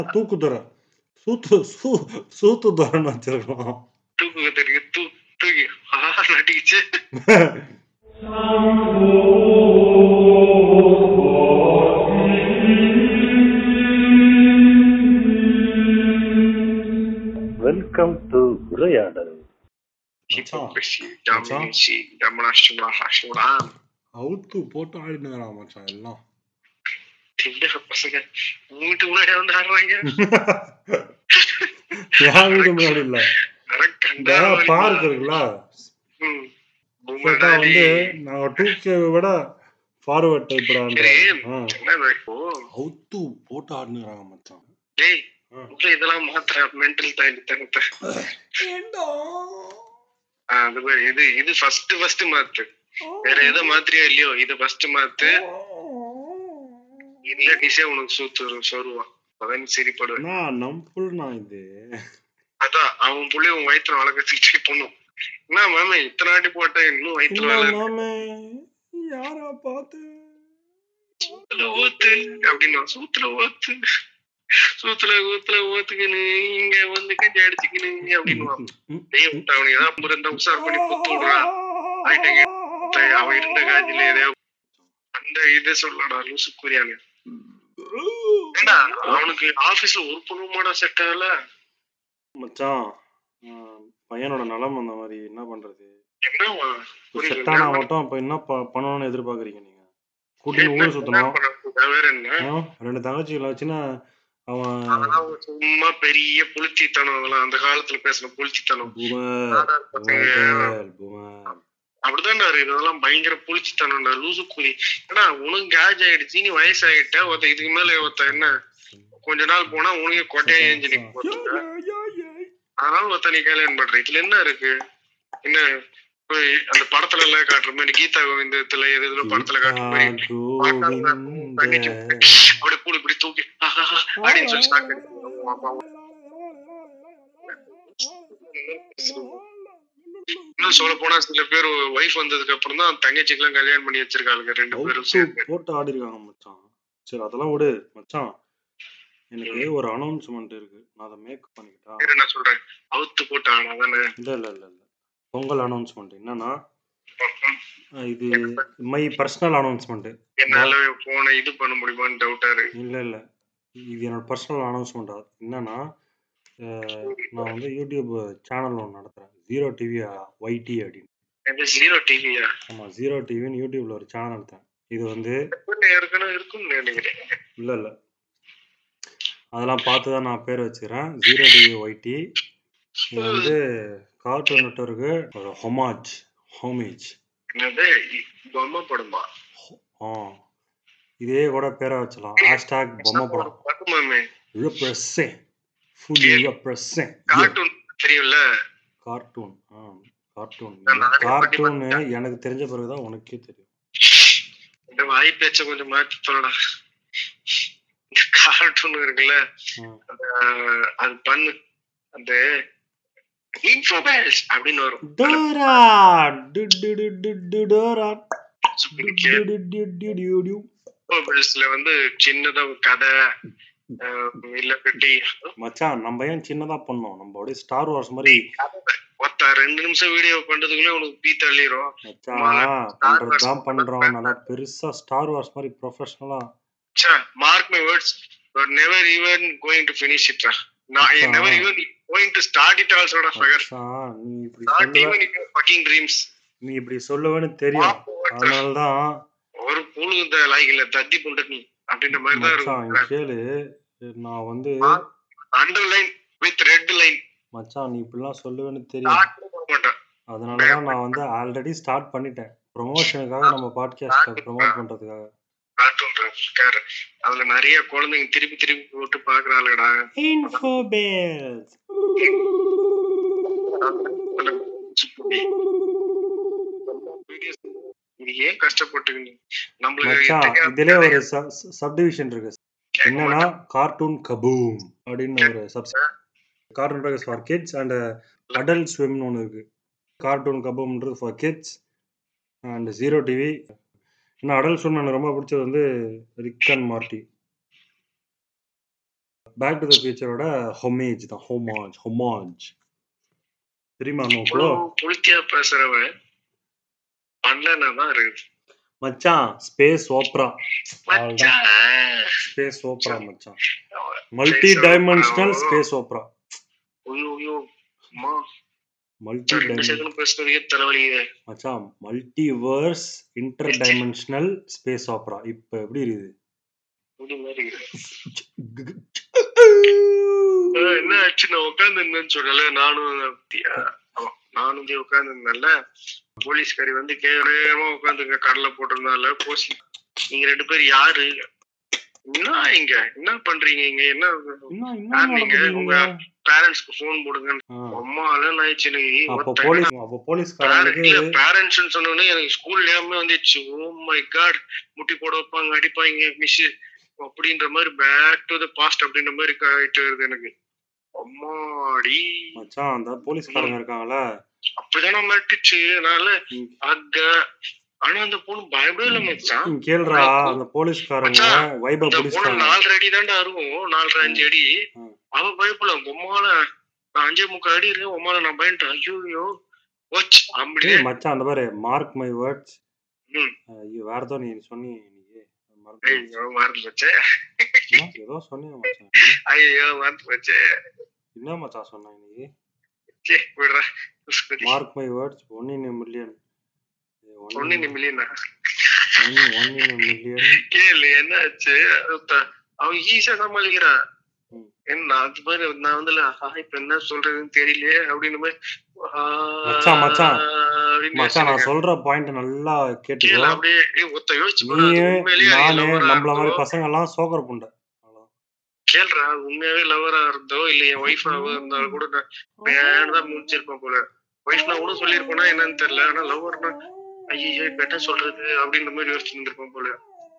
தூக்குதுறை. சூத்து சூ சூத்துதுறைன்னு வச்சிருக்கோம். தூக்கு தெரியும் தூ தூக்கி ஆ நட்டிக்கிச்சு வெல்கம் டு உரையாடல். மச்சான், ஹிப்போக்ரஸி மச்சான். டாமினேசி டமனாஷ்டமா ஹாஷ்டமா அவுத்து போட்டு ஆடினுக்கிறான் மச்சான் எல்லாம். திண்டக பசங்க வீட்டு முன்னாடி வந்து ஆடுறாங்க என் வீடு முன்னாடி இல்ல. அட இந்த கண்டா பார்க் இருக்குல்ல, ம். கேட்டா பொம்மனாடி. வந்து நாங்க 2K விட ஃபார்வர்ட் டைப்டா சரி. ஆ. என்ன இப்போ அவுத்து போட்டு ஆடினுக்கிறாங்க மச்சான். டேய் ஆ. உள்ள இதெல்லாம் மாத்திர மென்டல் தனத்தை ஏண்டா? அது மாதிரி இது இது ஃபர்ஸ்ட் ஃபர்ஸ்ட் மாத்து வேற எதை மாத்திரியா இல்லையோ இத ஃபர்ஸ்ட் மாத்து இல்ல டிஷே உனக்கு சூத்து சொருவான் அதான் நீ சரிப்படுவேன் நான் நம்புல்னா இது. அதான் அவன் புள்ளி உன் வயிற்றுல வளர்க்க ட்ரை பண்ணும் என்ன மாமே இத்தனை வாட்டி போட்ட இன்னும் வயிற்றுல என்ன வளர்க்க மாமே யாரா பார்த்து சூத்துல ஊத்து அப்படின்னு சூத்துல ஊத்து சூத்துல ஊத்துல ஊத்துக்கின்னு இங்க வந்து கஞ்சி அடிச்சுக்கின்னு அப்படின்னு ம், டேய் விட்டு அவனுக்கு ஏதாவது இருந்தா உஷார் பண்ணி குத்து விடுறான் ஆயிட்டங்க அவன் இருந்த காஞ்சில எதையோ அந்த இதை சொல்லடா லூசு கூறியானு ஏண்டா அவனுக்கு ஆபீஸ்ல ஒரு பொண்ணுமாடா செட் ஆகல மச்சான் ஆ, பையனோட நலம் அந்த மாதிரி என்ன பண்றது என்னவா புரியல. செட்டானா மட்டும் அப்ப என்ன ப- பண்ணணும்னு எதிர்பார்க்கறீங்க நீங்க கூட்டிட்டு ஊர் என்ன சுத்தணும் பண்ண வேற என்ன ஆ, ரெண்டு தங்கச்சிகளை வச்சுன்னா அவன் அதெல்லாம் ஒரு சும்மா பெரிய புளிச்சித்தனம் அதெல்லாம் அந்த காலத்துல பேசின புளிச்சித்தனம் பூமர் நாடார் பசங்க பூமர் பூமர் அப்படிதான் இதெல்லாம் பயங்கர புளிச்சித்தனம்டா லூசு குழி ஏன்னா உனக்கு கேஜ் ஆயிடுச்சு நீ வயசாயிட்ட ஒருத்த இதுக்கு மேல ஒருத்த என்ன கொஞ்ச நாள் போனா உனக்கு கொட்டையா ஏஞ்சி நிக்க போறாங்க அதனால ஒருத்த நீ கல்யாணம் பண்ற இதுல என்ன இருக்கு என்ன போய் அந்த படத்துல எல்லாம் காட்டுற மாதிரி கீதா கோவிந்தத்துல எது எதுல படத்துல காட்டுற மாதிரி கோவிந்த அப்படி பூ இப்படி தூக்கி ஆஹாஹா அப்படின்னு சொல்லி ஸ்டார்ட் இன்னும் சொல்ல போனா சில பேர் ஒய்ஃப் வந்ததுக்கு அப்புறம் தான் தங்கச்சிக்கு எல்லாம் கல்யாணம் பண்ணி வச்சிருக்காங்க ரெண்டு பேரும் அவுத்து சேர்ந்து போட்டு ஆடி இருக்காங்க மச்சான் சரி அதெல்லாம் விடு மச்சான் எனக்கு ஒரு அனௌன்ஸ்மெண்ட் இருக்கு நான் அதை மேக் பண்ணிக்கிட்டா சரி, நான் சொல்றேன் அவுத்து போட்டு ஆனா தானே இல்ல இல்ல இல்ல இல்ல பொங்கல் அனௌன்ஸ்மெண்ட் என்னன்னா அஹ் இது மை பர்சனல் அனௌன்ஸ்மெண்ட் என்னால போன இது பண்ண முடியுமான்னு டவுட்டா இருக்கு இல்ல இல்ல இது என்னோட பர்சனல் அனௌன்ஸ்மெண்ட் என்னன்னா அஹ் நான் வந்து யூடியூப் சேனல் ஒன்று நடத்துறேன் ஜீரோ டிவி ஒய்டி அப்படின்னு இது ஜீரோ டிவியா ஆமா ஜீரோ டிவின்னு யூடியூப்ல ஒரு சேனல் நடத்தேன் இது வந்து ஏற்கனவே இருக்கும்னு நினைக்கிறேன் இல்ல இல்ல அதெல்லாம் பார்த்து தான் நான் பேர் வச்சுக்கிறேன் ஜீரோ டிவி ஒய்டி இது வந்து கார்ட்டூன் நெட்வொர்க்கு ஒரு ஹொமாஜ் ஹோமேஜ் என்னது இ- பொம்மை படமா ஆ இதே கூட பேரை வச்சலாம் ஹேஷ்டாக் பொம்மை படம் பார்க்குமாமே represent fully represent கார்ட்டூன் தெரியும்ல கார்ட்டூன் ஆ கார்ட்டூன் நான் நானே கார்ட்டூன் எனக்கு தெரிஞ்ச பிறகுதான் உனக்கே தெரியும் இந்த வாய் பேச்ச கொஞ்சம் மாத்தி சொல்லடா இந்த கார்ட்டூன் இருக்குல்ல ஆ. அந்த, அது பண்ணு அந்த இன்ஃபோபேல்ஸ் அப்படின்னு வரும் டோரா டு டு டு டு டு டோரா டு சுப்பினிக்கு டு டு டு டு டு. இன்ஃபோபேல்ஸ்ல வந்து சின்னதா ஒரு கதை அஹ், இல்ல பெட்டி மச்சான் நம்ம ஏன் சின்னதா பண்ணோம் நம்ம அப்படியே ஸ்டார் வார்ஸ் மாதிரி ஒத்த ரெண்டு நிமிஷம் வீடியோ பண்றதுக்குள்ளே உனக்கு பீ தள்ளிரும் மச்சான் பண்றதுதான் பண்றோம் நல்லா பெருசா ஸ்டார் வார்ஸ் மாதிரி ப்ரொஃபஷனலா mark my words never even going to finish it நான் அச்சா. Never even going to start it ஆல்சோடா ஃபகர் மச்சான் நீ இப்படி நாட் சொல்லுவ ஈவன் இன் ஃபக்கிங் ட்ரீம்ஸ் நீ இப்படி சொல்லுவேன்னு தெரியும் அதனாலதான் ஒரு புழு இந்த லாய்க்கு தத்தி புண்டு நீ அப்படின்ற மாதிரி தான் மச்சான் இங்க இருக்கும் கேளு நான் வந்து அண்டர்லைன் வித் ரெட் லைன் மச்சான் நீ இப்படிலாம் சொல்லுவேன்னு தெரியும் ஸ்டார்ட் பண்ண மாட்டேன் அதனாலதான் நான் வந்து ஆல்ரெடி ஸ்டார்ட் பண்ணிட்டேன் ப்ரொமோஷனுக்காக நம்ம பாட்காஸ்ட ப்ரோமோட் பண்றதுக்காக கார்ட்டூன் இருக்காரு அதுல நிறைய குழந்தைங்க திருப்பி திருப்பி போட்டு பாக்குறாளுடா இன்ஃபோபேல்ஸ் நீ ஏன் கஷ்டப்பட்டுக்கணும் நம்மளுக்கு மச்சான் தெரியாத இதுலயே ஒரு சப்டிவிஷன் இருக்கு என்னன்னா கார்ட்டூன் கபூம் அப்படின்னு ஒரு சப் கார்ட்டூன் பேக்கஸ் ஃபார் கிட்ஸ் அண்ட் அடல்ட் ஸ்விம்னு ஒன்று இருக்கு கார்ட்டூன் கபூம்ன்றது for kids and zero TV இன்னும் அடல்ட் ஸ்விம் எனக்கு ரொம்ப பிடிச்சது வந்து Rick and Morty back to the ஃபியூச்சரோட ஹொமேஜ் தான் ஹோமாஜ் ஹொமாஜ் தெரியுமா நோக்கோ இவ்வளவு புளித்தியா பேசுறவன் பண்ணலன்னா தான் இருக்குது மச்சான் ஸ்பேஸ் ஓப்ரா மச்சான் ஸ்பேஸ் ஓப்ரா மச்சான் மல்டி டைமென்ஷனல் ஸ்பேஸ் ஓப்ரா ஐயோ ஐயோ அம்மா மல்டி ரெண்டு டைமென்ஷனல் செகண்ட் பேசுறதுக்கே தலைவலிக்குது மச்சான் multiverse inter dimensional space opera இப்போ எப்படி இருக்குது முடி மாதிரி இருக்குது. அஹ் என்ன ஆச்சு நான் உட்கார்ந்து இருந்தேன்னு சொல்லல நானும் அப்படியா? ஆமா, நானும் இங்கே உட்கார்ந்து இருந்தேன்ல போலீஸ்காரி வந்து கேரமா உட்காந்துங்க கடலை போட்டிருந்தால போசி நீங்க ரெண்டு பேரும் யாரு என்ன இங்க என்ன பண்றீங்க இங்க என்ன இன்னும் யார் இன்னும் நீங்க? உங்க நடக்குதுங்க. பேரண்ட்ஸ்க்கு போன் போடுங்க ஆ, அம்மா அதான் ஆயிடுச்சு எனக்கு அப்போ ஒருத்தன் போலீஸ் அப்போ போலீஸ்காரங்களுக்கு பேரண்ட்ஸ் சொன்னோடனே எனக்கு ஸ்கூல் ஞாபகமே வந்துச்சு ஓ மை காட் முட்டி போட வைப்பாங்க அடிப்பாங்க மிஸ் அப்படின்ற மாதிரி பேக் டு த பாஸ்ட் அப்படின்ற மாதிரி க- ஆயிட்டு வருது எனக்கு அம்மாடி மச்சான் அந்த போலீஸ்காரங்க இருக்காங்கல்ல அப்படிதான் மிரட்டுச்சு அதனால ம். அங்க ஆனா அந்த பொண்ணு பயப்படவே இல்லை மச்சான் நீ கேளுடா அந்த போலீஸ்காரங்க மச்சான், வைப அந்த பொண்ணு புடிச்சிட்டாங்க நாலரை அடி தாண்டா இருக்கும் நாலரை அஞ்சு அடி ம். அவ பயப்படல உம்மால நான் அஞ்சே முக்கால் அடி இருக்கேன் உம்மால நான் பயன்ட்டேன் ஐயோ ஐயோ வாட்ச் அப்படியே ஏய் மச்சான் அந்த பாரு மார்க் மை வேர்ட்ஸ் ம். ஐயோ வேற ஏதோ நீ சொன்னி இன்னைக்கு மறந்து போச்சு. ஐயோ மறந்து போச்சு என்ன, ஏதோ சொன்னீங்க மச்சான் ஐயோ மறந்து போச்சு என்ன மச்சான் சொன்ன இன்னைக்கு சே விடுறா mark my words one in million ஒன்னு நிமிலியனா ஒன் ஒன் இன் மில்லியன் கேளு என்ன ஆச்சு ஒருத்த- அவன் ஈஸியா சமாளிக்கிறான் ம். என்ன அது மாதிரி நான் வந்து இப்ப என்ன சொல்றதுன்னு தெரியலையே அப்படின்னு மாதிரி ஆ, மச்சான், மச்சான். அப்படின்னு மச்சான் நான் யோசிச்சுட்டு சொல்ற பாயிண்ட் நல்லா கேளு கேட்டுக்கோ அப்படியே ஏய், ஒருத்த யோசிச்சு பாரு, நீ அது உண்மையிலேயே நானு lover ஆ நம்மள மாதிரி இருந்தோ, பசங்க எல்லாம் சோகர் புண்டை அவ்வளவுதான். கேளுடா அது உண்மையாவே லவரா இருந்தோ இல்ல என் ஒய்ஃபாவோ இருந்தாலும் கூட நான் வேணுதான் முடிச்சிருப்பேன் போல ஒய்ஃப்னா கூட சொல்லியிருப்பேனா என்னன்னு தெரியல ஆனா லவர்னா ஐயோ இப்ப என்ன சொல்றது அப்படின்ற மாதிரி யோசிச்சு இருந்திருப்பேன் போல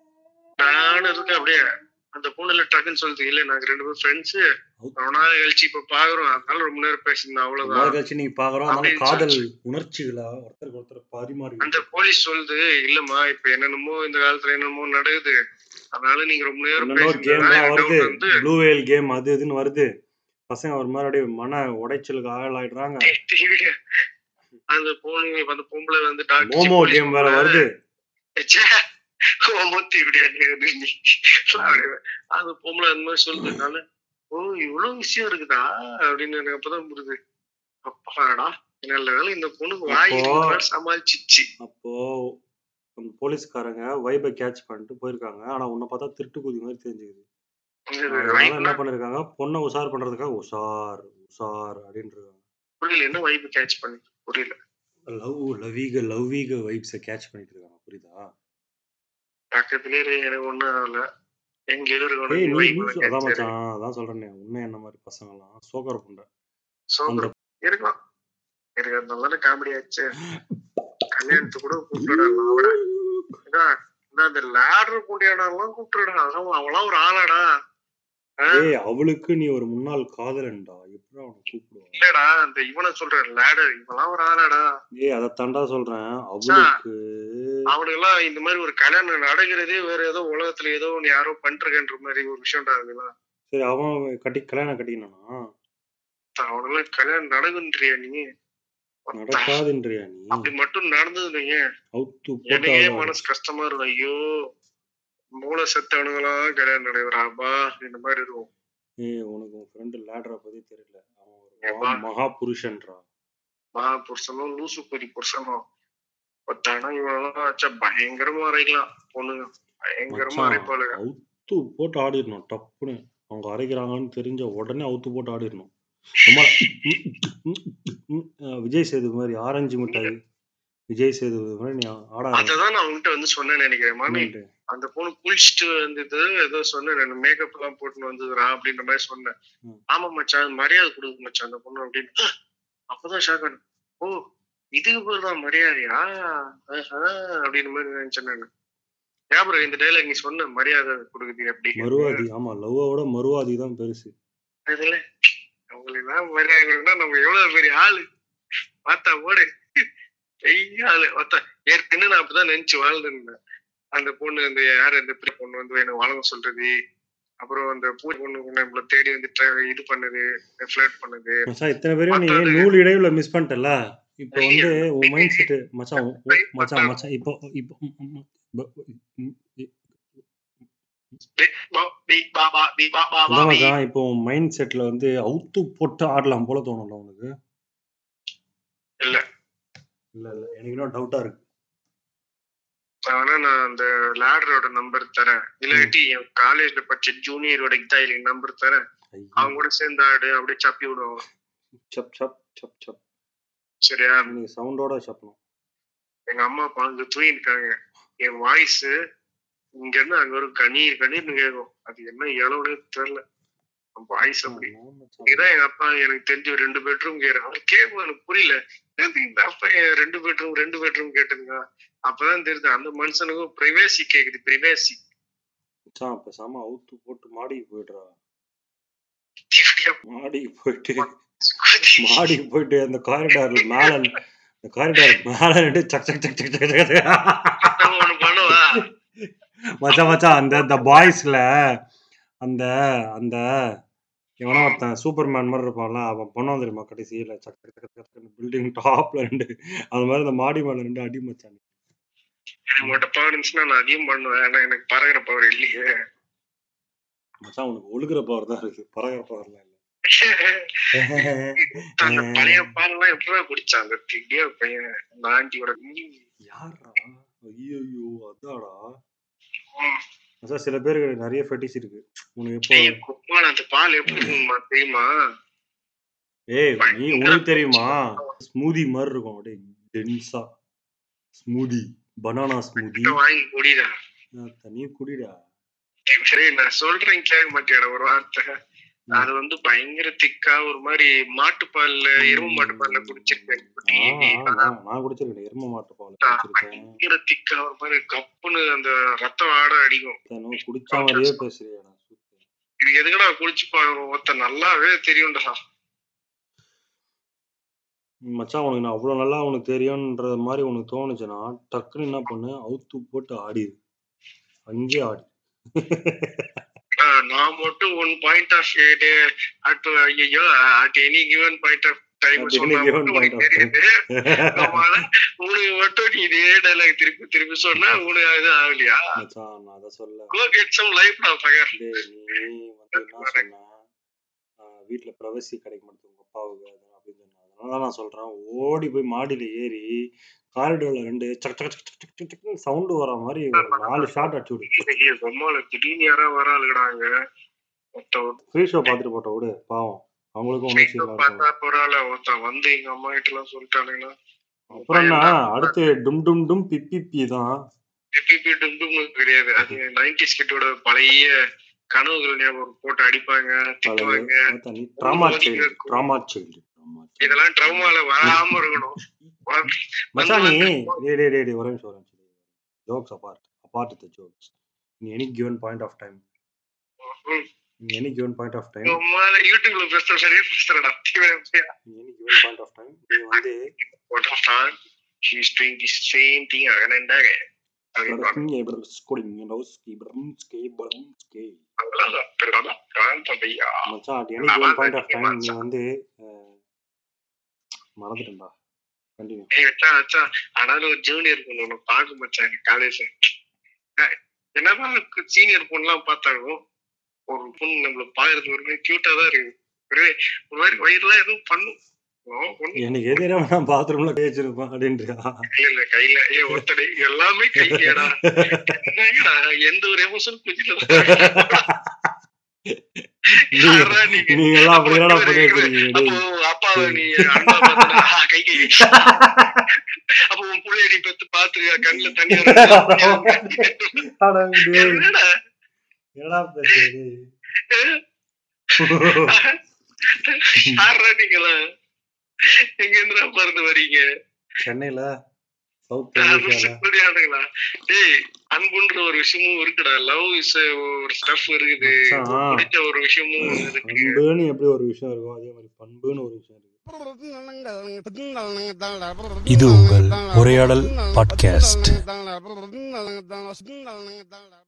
நானும் இருக்கேன் அப்படியே அந்த பொண்ணுல டக்குன்னு சொல்லுது இல்ல நாங்க ரெண்டு பேரும் ஃப்ரெண்ட்ஸ் ரொம்ப நாள் கழிச்சு இப்ப பாக்குறோம் அதனால ரொம்ப நேரம் பேசியிருந்தோம் ரொம்ப நாள் அவ்வளவுதான் கழிச்சு நீங்க பாக்குறோம் அதனால அப்படின்னு காதல் உணர்ச்சிகளா ஒருத்தருக்கு ஒருத்தர் பரிமாறி அந்த போலீஸ் சொல்லுது இல்லம்மா இப்ப என்னென்னமோ இந்த காலத்துல என்னென்னமோ நடக்குது அதனால நீங்க ரொம்ப நேரம் என்னென்னோ கேம் பேசியிருந்தா எல்லாம் வருது doubt வந்து ப்ளூ வேல் கேம் அது இதுன்னு வருது பசங்க ஒரு மாதிரி அப்படியே மன உடைச்சலுக்கு ஆளாயிடுறாங்க தெரியல. அந்த பொண்ணு அந்த பொம்பளை வந்து டாக்டர் மோமோ போலீஸ் கேம் வேற பொம்பளை. வருது ச்சே, ஓமத்தி இப்படியா நீ நீ. அப்படியே அந்த பொம்பளை அந்த மாதிரி சொல்றதுனால ஓ இவ்வளவு விஷயம் இருக்குதா அப்படின்னு எனக்கு அப்பதான் புரியுது அப்பாடா நல்ல வேளை இந்த பொண்ணுக்கு வாய் அப்போ- இருக்கிறதால சமாளிச்சிச்சு அப்போ அந்த போலீஸ்காரங்க வைபை கேட்ச் பண்ணிட்டு போயிருக்காங்க ஆனா உன்னை பார்த்தா திருட்டு குதி மாதிரி தெரிஞ்சுக்குது அதனால என்ன வைப்னா பண்ணிருக்காங்க பொண்ணை உஷார் பண்றதுக்காக உஷார் உஷார் அப்படின்னு இருக்காங்க புரியல என்ன வைப் கேட்ச் பண்ணி புரியல லவ் லவீக லவ்வீக வைப்ஸை கேட்ச் பண்ணிட்டு இருக்காங்க புரியுதா பக்கத்துலயே இரு, எனக்கு ஒண்ணும் ஆகல எங்கேயோ ஏய் இருக்கணும் நீ வைப் லூசு. அதான் மச்சான் அதான் சொல்றேனே உண்மை என்ன மாதிரி பசங்க எல்லாம் சோகர புண்டை அந்த இருக்கும் இருக்கிறதுனால காமெடி ஆச்சு கல்யாணத்துக்கு கூட கூப்பிட்டுடலாம் அவட இதான், இதான் அந்த லேடர் கூட்டியாடலாம் கூப்பிட்டுடா அவன் அவளாம் ஒரு ஆளாடா ஏய் அவளுக்கு நீ ஒரு முன்னாள் காதலன்டா எப்படி அவனை கூப்பிடுவா இல்லடா அந்த இவனை சொல்றேன் லேடர் இவெல்லாம் ஒரு ஆளாடா ஏய் அதை தாண்டா சொல்றேன் அவளுக்கு அவனுக்கு எல்லாம் இந்த மாதிரி ஒரு கல்யாணம் நடக்கிறதே வேற ஏதோ உலகத்துல ஏதோ ஒண்ணு யாரோ பண்றேன்ற மாதிரி ஒரு விஷயம்டா அதெல்லாம் சரி அவன் கட்டி கல்யாணம் கட்டிக்கணும்னா அவனுக்கு கல்யாணம் நடக்குன்றியா நீ நடக்காதுன்றியா நீ அப்படி மட்டும் நடந்தது ஏன் அவுத்து எனக்கே போட்டு மனசு கஷ்டமா இருக்கும் ஐயோ மூளை செத்தவனுங்களாம் கல்யாணம் நடைபெறாப்பா இந்த மாதிரி இருக்கும் ஏய் உனக்கு உன் ஃப்ரெண்டு லேடரை பத்தி தெரியல அவன் ஒரு ஏப்பா? மகா- மகா புருஷன்றா மகா புருஷனும் லூசு பொறி புருஷனும் பத்தானா இவனெல்லாம் வச்சா பயங்கரமா அரைக்கலாம் பொண்ணுங்க பயங்கரமா மச்சான், அரைப்பாளுங்க அவுத்து போட்டு ஆடிடணும் டப்புன்னு அவங்க அரைக்கிறாங்கன்னு தெரிஞ்ச உடனே அவுத்து போட்டு ஆடிடணும் சும்மா அஹ் விஜய் சேது மாதிரி ஆரஞ்சு மிட்டாய் விஜய் சேது மாதிரி நீ ஆட அததான் நான் உன்கிட்ட வந்து சொன்னேன்னு நினைக்கிறேன் மாமி ஆரம்பிச்சு. அந்த பொண்ணு குளிச்சுட்டு வந்தது ஏதோ சொன்னேன் மேக்கப் எல்லாம் போட்டுன்னு வந்ததுரா அப்படின்ற மாதிரி சொன்னேன் ம். ஆமா மச்சான் மரியாதை கொடுக்கு மச்சான் அந்த பொண்ணு அப்படின்னு அப்பதான் ஷாக் ஆனேன் ஓ இதுக்கு பேர் தான் மரியாதையா ஆஹா, அப்படின்ற மாதிரி நினைச்சேன் நான் ஞாபகம் இந்த டைலாக் நீ சொன்ன மரியாதை கொடுக்குது அப்படி மறுவாதி ஆமா லவ்வோட மறுவாதி தான் பெருசு அதுல அவங்களுக்கு தான் மரியாதை கொடுக்கணும் நம்ம எவ்வளவு பெரிய ஆளு பார்த்தா ஓடு பெரிய ஆளு பார்த்தா ஏற்கனவே நான் அப்பதான் நினைச்சு வாழ்ந்துருந்தேன் அந்த பொண்ணு அந்த யாரு அந்த பெரிய பொண்ணு வந்து என்ன வழங்க சொல்றது அப்புறம் அந்த பூஜை பொண்ணு நம்மள தேடி வந்து tra- இது பண்ணுது ஃபிளர்ட் பண்ணுது மச்சான் இத்தனை பேரும் நீ நூல் இடைவுல மிஸ் பண்ணிட்டல இப்போ வந்து உன் மைண்ட் செட் மச்சான் உன்- உன்- மச்சான் மச்சான் இப்போ இப்போ ம், ம், ம், இப்போ, ம், இ- பிக் பா- பிக் பாபா, பிக் பாபா, அதான் பாபி. மச்சான் இப்போ உன் மைண்ட் செட்ல வந்து அவுத்து போட்டு ஆடலாம் போல தோணும்ல உனக்கு இல்ல இல்ல இல்ல எனக்கு இன்னும் டவுட்டா இருக்கு ஆனா நான் அந்த லேடரோட நம்பர் தரேன் இல்லாட்டி என் காலேஜ்ல படிச்ச ஜூனியரோட இதாயிலி நம்பர் தரேன் ஐயோ. அவங்க கூட சேர்ந்து ஆடு அப்படியே சப்பி விடுவோம் சப் சப் சப் சப் சரியா நீங்க சவுண்டோட சப்பணும் எங்க அம்மா அப்பா அங்க தூங்கிருக்காங்க என் வாய்ஸ் இங்க இருந்து அங்க ஒரு கணீர் கணீர்னு கேட்கும் அது என்ன எவ்வளவுன்னு தெரியல வாய்ஸ் அப்படி இதான் எங்க அப்பா எனக்கு தெரிஞ்ச ஒரு ரெண்டு பெட்ரூம் கேட்கறாங்க அவர் கேட்கும் எனக்கு புரியல என்னது இந்த அப்பா என் ரெண்டு பெட்ரூம் ரெண்டு பெட்ரூம் கேட்டுங்க அப்பதான் தெரியுது அந்த மனுஷனுக்கும் பிரைவேசி கேக்குது பிரைவேசி மச்சான் பேசாம அவுத்து போட்டு மாடிக்கு போயிடுறா மாடிக்கு போயிட்டு மாடிக்கு போயிட்டு அந்த காரிடார்ல மேல அந்த காரிடார் மேல நின்று சக் சக் சக் சக் சக் சக் ஒண்ணு பண்ணுவா மச்சான் மச்சான் அந்த அந்த பாய்ஸ்ல அந்த அந்த எவனோ ஒருத்தன் சூப்பர்மேன் மாதிரி இருப்பான்ல அவன் பொண்ணு தெரியுமா கடைசியில சக் சக் சக் சக் பில்டிங் டாப்ல ரெண்டு அது மாதிரி அந்த மாடி மேல ரெண்டு அடி மச்சான் எனக்கு மட்டும் பவர் இருந்துச்சுன்னா நான் அதையும் பண்ணுவேன் ஆனா எனக்கு பறகுற பவர் இல்லையே மச்சான் உனக்கு ஒழுகுற பவர் தான் இருக்கு பறகுற பவர்லாம் இல்ல அந்த பழைய பாலெல்லாம் எப்படிதான் குடிச்சான் அந்த திவ்யா பையன் அந்த ஆண்டியோட யாரா ஐயோ அதாடா மச்சான் சில பேருக்கு நிறைய ஃபெட்டிஸ் இருக்கு உனக்கு எப்போ ஏய், குப்பான அந்த பால் எப்படி இருக்குமா தெரியுமா ஏய் நீ உனக்கு தெரியுமா ஸ்மூதி மாதிரி இருக்கும் அப்படியே டென்ஸா ஸ்மூதி பனானா ஸ்மூதி கிட்ட வாங்கி குடிடா தனியா குடிடா சரி நான் சொல்றேன் கேட்க மாட்டேடா ஒரு வார்த்தை அது வந்து பயங்கர திக்கா ஒரு மாதிரி மாட்டுப்பால்ல எருமை மாட்டுப்பால்ல குடிச்சிருக்கேன் ஆ, ஆ, நான் நான் குடிச்சிருக்கேன் எரும மாட்டு பால் குடிச்சிருக்கேன் பயங்கர திக்கா ஒரு மாதிரி கப்புன்னு அந்த ரத்தம் ஆட அடிக்கும் தனு குடிச்ச மாதிரியே பேசுறியா நான் சூப்பர் இது எதுக்கடா குளிச்சு பாருங்க ஒருத்த நல்லாவே தெரியும்டா மச்சான் உனக்கு நான் அவ்வளவு நல்லா உனக்கு தெரியும்ன்ற மாதிரி உனக்கு தோணுச்சுன்னா டக்குன்னு என்ன பண்ணு அவுத்து போட்டு ஆடிடு அங்கேயே ஆடி ஆஹ் நான் மட்டும் ஒன் பாயிண்ட் ஆஃப் அட் ஐயோ at any given point of time At any சொன்னா given மட்டும் point உனக்கு of time. தெரியுது ஆமால, உனக்கு மட்டும் நீ இதே டைலாக் திருப்பி திருப்பி சொன்னா உனக்கு அது ஆகலையா மச்சான் நான் அதை சொல்ல கோ கெட் சம் லைஃப் நான் பகர் டேய் நீ வந்து என்ன சொன்ன ஆஹ் வீட்ல பிரைவசி கிடைக்க மாட்டேங்குது உங்க அப்பாவுக்கு அது அப்படின்னு சொன்ன அதனால தான் நான் சொல்றேன் ஓடி போய் மாடியில ஏறி காரிடோர்ல ரெண்டு சக் சக் சக் சக் சக் சக் சவுண்ட் வர மாதிரி ஒரு நாலு ஷாட் அடிச்சு விடு பொம்மால திடீர்னு யாரா வராளுங்கடாங்க ஒருத்தன் ஃப்ரீ ஷோ பார்த்துட்டு போட்ட விடு பாவம் அவங்களுக்கும் உணர்ச்சி இப்ப இல்லாம பார்த்தா பரவாயில்ல ஒருத்தன் வந்து எங்க அம்மா கிட்ட எல்லாம் சொல்லிட்டானுங்கன்னா அப்புறம் என்ன அடுத்து டும் டும் டும் பிப்பி பி தான் பிபி டும்டும்னு கிடையாது அது நைன்டிஸ் கிட்டோட பழைய கனவுகள் ஞாபகம் போட்டு அடிப்பாங்க திட்டுவாங்க நீ ட்ராமா சைல்டு ட்ராமா சைல்டு இதெல்லாம் ட்ரௌமால வராம இருக்கணும் மச்சான் நீ டேய் டேய் டேய் டேய், ஒரு நிமிஷம் ஒரு நிமிஷம் jokes abort abort the jokes நீ any given point of time ம். நீ any given point of time உம்மால யூடியூப்ல பேசுற சரியா பேசுறடா நீ any given point of time நீ வந்து What of time? She's doing the same thing again and again. அப்படிம்பாங்க. பிரஸ்கிங் ஏபிரம் ஸ்கோடிங் நோஸ் கீபரம் ஸ்கே பரம் ஸ்கே அவ்வளவுதான். பெரும்பாலும் கால் தம்பையா. மச்சான் at any given point of time நீ வந்து அஹ், மறந்துட்டேன்டா கண்டினியூ ஏய் மச்சான், மச்சான், ஆனாலும் ஒரு ஜூனியர் பொண்ணு ஒண்ணு பார்க்க மச்சான் காலேஜ் என்னதான் சீனியர் பொண்ணுலாம் பார்த்தாலும் ஒரு பொண்ணு நம்மள பாக்குறது ஒரு மாதிரி கியூட்டா தான் இருக்கு ஒரு ஒரு மாதிரி வயிறுலாம் எதுவும் பண்ணும் ஓ, பொண்ணு எனக்கு எதிராக நான் பாத்ரூம்ல பேச்சிருப்பேன் அப்படின்றியா கையில இல்ல கையில ஏ ஒருத்தடி எல்லாமே கையிலடா என்னடா, எந்த ஒரு எமோஷன் யாரா நீங்க? நீங்க எல்லாம் அப்படி என்னடா அப்போ பண்ணி வச்சிருக்கீங்க அப்போ டேய்? அப்பாவை நீ அன்பா பார்த்தனா, ஆ, கை கை அப்போ உன் புள்ளைய நீ பெத்து பாத்துருக்கா கண்ணுல தண்ணி வருது. அட டேய், என்னடா என்னடா பேசுற டேய்? யாரா நீங்களா எங்க இருந்துடா பறந்து வரீங்க சென்னையில சவுத் அது ஏசியால சரியானுங்களா டேய் அன்புன்ற ஒரு விஷயமும் இருக்குடா லவ் இஸ் ஒரு ஸ்டஃப் இருக்குது மச்சான். பிடிச்ச ஒரு விஷயமும் இருக்கு அன்புன்னு எப்படி ஒரு விஷயம் இருக்கோ அதே மாதிரி பண்புன்னு ஒரு விஷயம் இருக்கு இது உங்கள் உரையாடல் பாட்காஸ்ட்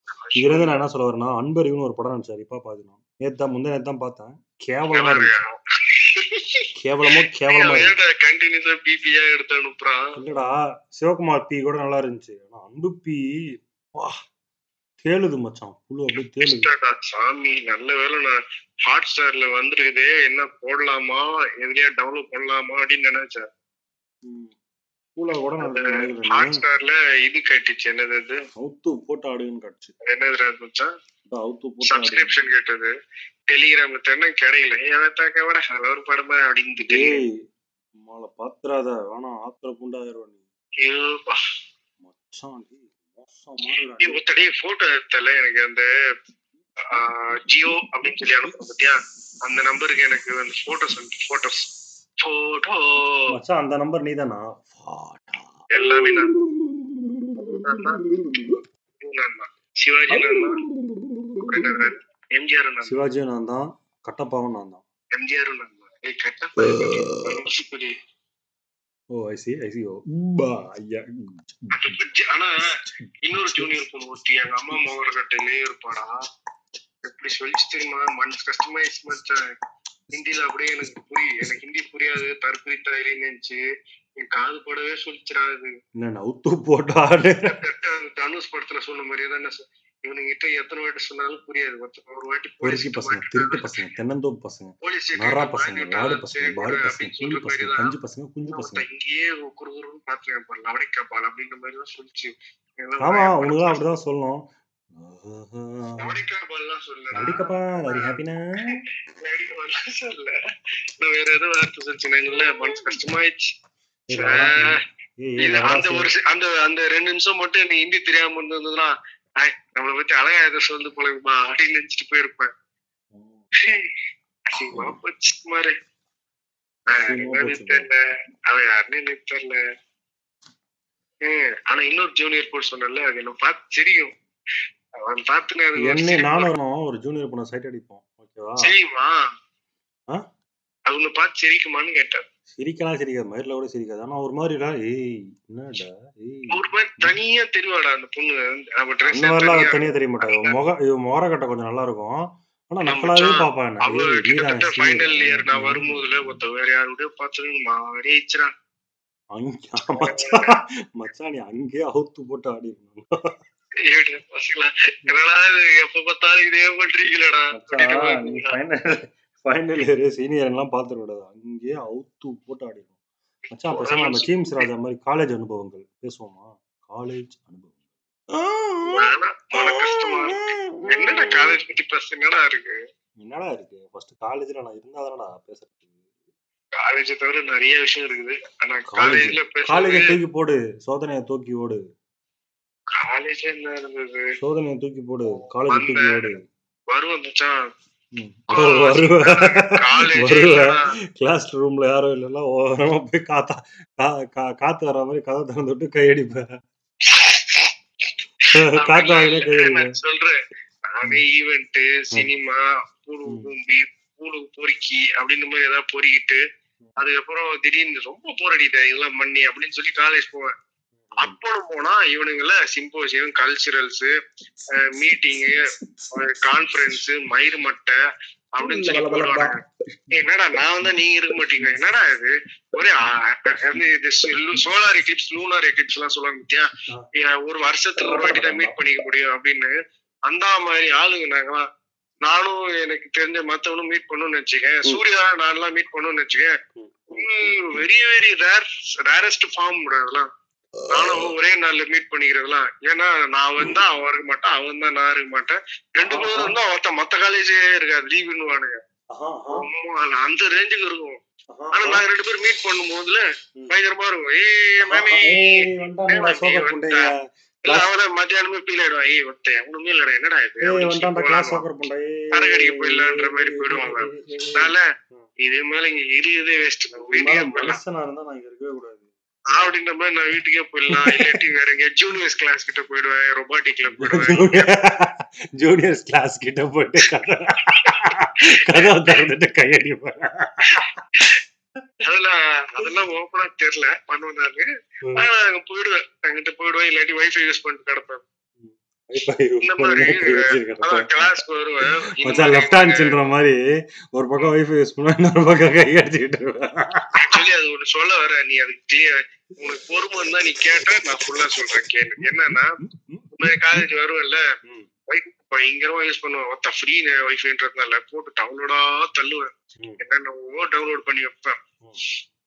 இதுல இருந்து நான் என்ன சொல்ல வரேன்னா அன்பறிவுன்னு ஒரு படம் நினைச்சாரு இப்ப பாத்துனா நேத்தா முந்தைய நேத்து தான் பார்த்தேன் கேவலமா இருந்துச்சு கேவலமோ கேவலமா இருந்துச்சு கண்டினியூஸா பிபியா எடுத்து அனுப்புறான் இல்லடா சிவகுமார் பி கூட நல்லா இருந்துச்சு ஆனா அன்பு பி வா தேளுது மச்சான் புழு அப்படியே தேளுது இஷ்டடா, சாமி நல்ல வேளை நான் ஹாட் ஸ்டார்ல வந்திருக்குதே என்ன போடலாமா எதுலயா டவுன்லோட் பண்ணலாமா அப்படின்னு நினைச்சேன் பூலா கூட நான் ஹாட் நினைக்கிறேன் ஸ்டார்ல இது கட்டிச்சு என்னது அது அவுத்து போட்டு ஆடுன்னு காட்டுச்சு என்னது மச்சான் அதான் அவுத்து போட்டு ஆடு சப்ஸ்கிரிப்ஷன் கேட்டது டெலிகிராம் தேடினா கிடைக்கல எவத்தாக்க விட அது ஒரு படமா அப்படின்னு டேய் மாலை பாத்துறாத வேணாம் ஆத்திர புண்டாயிரம் நீ ஐயோப்பா. மச்சான் டேய் மோசமா இருக்குடா நீ ஒருத்தடே போட்டோ எடுத்தல எனக்கு அந்த ஆஹ், ஜியோ அப்படின்னு சொல்லி அனுப்ப பத்தியா அந்த நம்பருக்கு எனக்கு அந்த போட்டோஸ் போட்டோஸ் போட்டோ மச்சான் அந்த நம்பர் நீதானா எல்லாமே நான் நான் தான். நான் தான். சிவாஜி நான் தான். அப்புறம் என்னது? எம்ஜிஆர் நான் தான். சிவாஜியும் நான் தான் கட்டப்பாவும் நான் தான் எம்ஜிஆர் நான் தான். ஏய், கட்டப்பா லூசுக்குடி. Oh I see I see oh பா ஐயா அது பிடிச்சு- ஆனா இன்னொரு ஜூனியர் பொண்ணு ஒருத்தி எங்க அம்மா மோகர் கட்டையிலே இருப்பாடா எப்படி சொல்லிச்சு தெரியுமா மனசு கஷ்டமாயிடுச்சு மச்சான் ஹிந்தில அப்படியே எனக்கு புரியும் எனக்கு ஹிந்தி புரியாது தற்கொலை தயிரின்னு இருந்துச்சு என் காது படவே சொல்லிச்சிடாது என்ன அவுத்து போட்டு ஆடு தனுஷ் படத்துல சொன்ன மாதிரியே தான் நான் சொ- இவனுங்கிட்ட எத்தனை வாட்டி சொன்னாலும் புரியாது ஒருத்த- ஒரு வாட்டி பொறுக்கி பசங்க திருட்டு பசங்க தென்னந்தோப்பு பசங்க போலீஸ் நரா பசங்க வாடு பசங்க பாடு பசங்க கூலி பசங்க கஞ்சி பசங்க குஞ்சு பசங்க இங்கேயே குறுகுறுன்னு பாத்துருக்கேன் பாரு லவடிக்கா பால் அப்படின்ற மாதிரி தான் சொல்லிச்சு ஆமா உனக்கு அப்படிதான் சொல்லணும் லவடிக்கா பால்லாம் சொல்லல அடிக்கப்பா வெரி ஹாப்பினா சொல்ல நான் வேற ஏதோ வார்த்தை சொல்லிச்சுனாங்கல்ல மனசு கஷ்டமாயிடுச்சு இது அந்த ஒரு சி- அந்த அந்த ரெண்டு நிமிஷம் மட்டும் எனக்கு ஹிந்தி தெரியாம இருந்ததுன்னா ஐய் நம்மளை பத்தி அழகா ஏதோ சொல்லு போலமா அப்படின்னு நினைச்சிட்டு போயிருப்பேன் அசிங்கமா போச்சு குமாரு. ஆஹ், அசிங்கமா என்னன்னு போச்சு தெரியல அவன் யாருன்னு எனக்கு தெரியல ஹம், ஆனா இன்னொரு ஜூனியர் போர்ட் சொன்னல அது என்ன பார்த்து தெரியும் அவன் பார்த்துன்னு அது ஒரு என்ன சிரிப்பு நானும் வரணும் ஒரு ஜூனியர் பொண்ணை சைட் அடிப்போம் ஓகேவா தெரியுமா ஆ? அது உன்னை பார்த்து சிரிக்குமான்னு கேட்டேன் சிரிக்கலாம் சிரிக்காது மயிரில் கூட சிரிக்காது ஆனா ஒரு மாதிரிடா ஏய் என்னடா ஏய் ஒரு மாதிரி தனியா தெரிவாடா அந்த பொண்ணு அவ ட்ரெஸ் அந்த மாதிரிலாம் அவ தனியா தெரிய மாட்டாங்க முக இவ முகர கட்ட கொஞ்சம் நல்லா இருக்கும் ஆனா நக்கலாவே மச்சான், பாப்பா என்ன அவ ஏய், கிட்டத்தட்ட நீதான் ஃபைனல் சீனியர். இயர் நான் வரும்போதுல ஒருத்த வேற யாருடைய பார்த்து மாறிச்சுடா அங்க மச்சான் மச்சான் நீ அங்கேயே அவுத்து போட்டு ஆடி இருக்கணும் என்னடா இது எப்ப பார்த்தாலும் இதே பண்றீங்களடா மச்சான் நீ ஃபைனல் ஃபைனல் இயர் சீனியர் எல்லாம் பாத்துட கூடாது அங்கேயே அவுத்து போட்டு ஆடி இருக்கணும் மச்சான் பேசாம நம்ம சீம்ஸ் ராஜா மாதிரி காலேஜ் அனுபவங்கள் பேசுவோமா காலேஜ் அனுபவங்கள் வேணாம், மன கஷ்டமா என்னடா காலேஜ் பத்தி பேச என்னடா இருக்கு என்னடா இருக்கு ஃபர்ஸ்ட் காலேஜ்ல நான் இருந்தாதானடா பேசுறதுக்கு காலேஜ் தவிர நிறைய விஷயம் இருக்குது ஆனா காலேஜ் காலேஜ்ல காலேஜை பேசுறது தூக்கி போடு சோதனையை தூக்கி ஓடு காலேஜ் என்ன இருந்தது சோதனையை தூக்கி போடு காலேஜ் அந்த- தூக்கி ஓடு வருவோம் மச்சான் ம். ஓ, வருவ காலேஜ் வருவ கிளாஸ் ரூம்ல யாரும் இல்லைல்ல ஓரமா போய் காத்தா கா- கா- காத்து வர மாதிரி கதை திறந்து விட்டு கையடிப்ப காத்து வாங்கினா கையடிப்ப நான் சொல்றேன் நானே ஈவெண்ட் சினிமா பூடு ம். பூம்பி பூடு பொறுக்கி அப்படின்னு மாதிரி ஏதாவது பொறிக்கிட்டு அதுக்கப்புறம் திடீர்னு ரொம்ப போர் அடிக்குது இதெல்லாம் பண்ணி அப்படின்னு சொல்லி காலேஜ் போவேன் அப்போ போனா இவனுங்கள சிம்போசியம் கல்ச்சுரல்ஸ் மீட்டிங்கு கான்ஃபரன்ஸ் மயிறு மட்டை அப்படின்னு சொல்லி போடுவாங்க என்னடா நான் வந்தா நீங்க இருக்க மாட்டீங்க என்னடா இது ஒரே ஆ, வந்து இது சோலார் எக்லிப்ஸ் லூனார் எக்லிப்ஸ் எல்லாம் சொல்லுவாங்க பத்தியா ஏன் ஒரு வருஷத்துக்கு ஒரு வாட்டி தான் மீட் பண்ணிக்க முடியும் அப்படின்னு அந்த மாதிரி ஆளுங்க நாங்களாம் நானும் எனக்கு தெரிஞ்ச மத்தவனும் மீட் பண்ணணும்னு வச்சுக்கேன் சூர்யா நான்லாம் மீட் பண்ணணும்னு வச்சுக்கேன் very very rare rarest form அதெல்லாம் நானும் ஒரே நாள்ல மீட் பண்ணிக்கிறதெல்லாம் ஏன்னா நான் வந்தா அவன் இருக்க மாட்டான் அவன் தான் நான் இருக்க மாட்டேன் ரெண்டு பேரும் இருந்தா ஒருத்த மத்த காலேஜே இருக்காது லீவுன்னுவானுங்க ஆமா, அந்த ரேஞ்சுக்கு இருக்கும் ஆனா நாங்க ரெண்டு பேரும் மீட் பண்ணும் போதுல ம். பயங்கரமா இருக்கும் ஏய் மேமி இல்ல அவன மத்தியானமே ஃபீல் ஆயிடுவான் ஏய் ஒத்த ஒண்ணுமே இல்லடா என்னடா இது அப்படின்னு சொல்லி போவாங்க. அரகடிக்க போயிடலான்ற மாதிரி போயிடுவாங்க. அதனால இது மேல இங்க இருக்கிறதே வேஸ்ட் வீட்டுக்கே போயிடலாம் மனுஷனா இருந்தா நான் இங்க இருக்கவே கூடாது அப்படின்ற மாதிரி நான் வீட்டுக்கே போயிடலாம் இல்லாட்டி வேற எங்க ஜூனியர்ஸ் கிளாஸ் கிட்ட போயிடுவேன் ரொபாட்டிக்ல போயிடுவேன் ஜூனியர்ஸ் கிளாஸ் கிட்ட போயிட்டு கதை கதவை திறந்துட்டு கையடிப்பேன் அதெல்லாம் அதெல்லாம் ஓப்பனா தெரியல பண்ணுவேன் நானு ஆனா அங்க போயிடுவேன் அங்கிட்ட போயிடுவேன் இல்லாட்டி வைஃபை யூஸ் பண்ணிட்டு கிடப்பேன் Wi-Fi இந்த மாதிரி கை வச்சிருக்கேன். அதான் கிளாஸ்க்கு வருவேன் இந்த மச்சான் மாதிரி லெஃப்ட் ஹேண்ட்ஸ்ன்ற மாதிரி ஒரு பக்கம் வைஃபை யூஸ் பண்ணுவேன் இன்னொரு பக்கம் கை அடிச்சுக்கிட்டு இருப்பேன் ஆக்சுவலி அது ஒண்ணு சொல்ல வர நீ அது கிளியர் உனக்கு பொறுமை இருந்தா நீ கேட்ட நான் ஃபுல்லா சொல்றேன் கேளு என்னன்னா இந்த மாதிரி காலேஜ் வருவேன்ல ம். பயங்கரமா யூஸ் பண்ணுவேன் ஒத்த ஃப்ரீ வைஃபைன்றதுனால போட்டு டவுன்லோடா தள்ளுவேன் ம். என்னென்னவோ டவுன்லோட் பண்ணி வைப்பேன் ம்.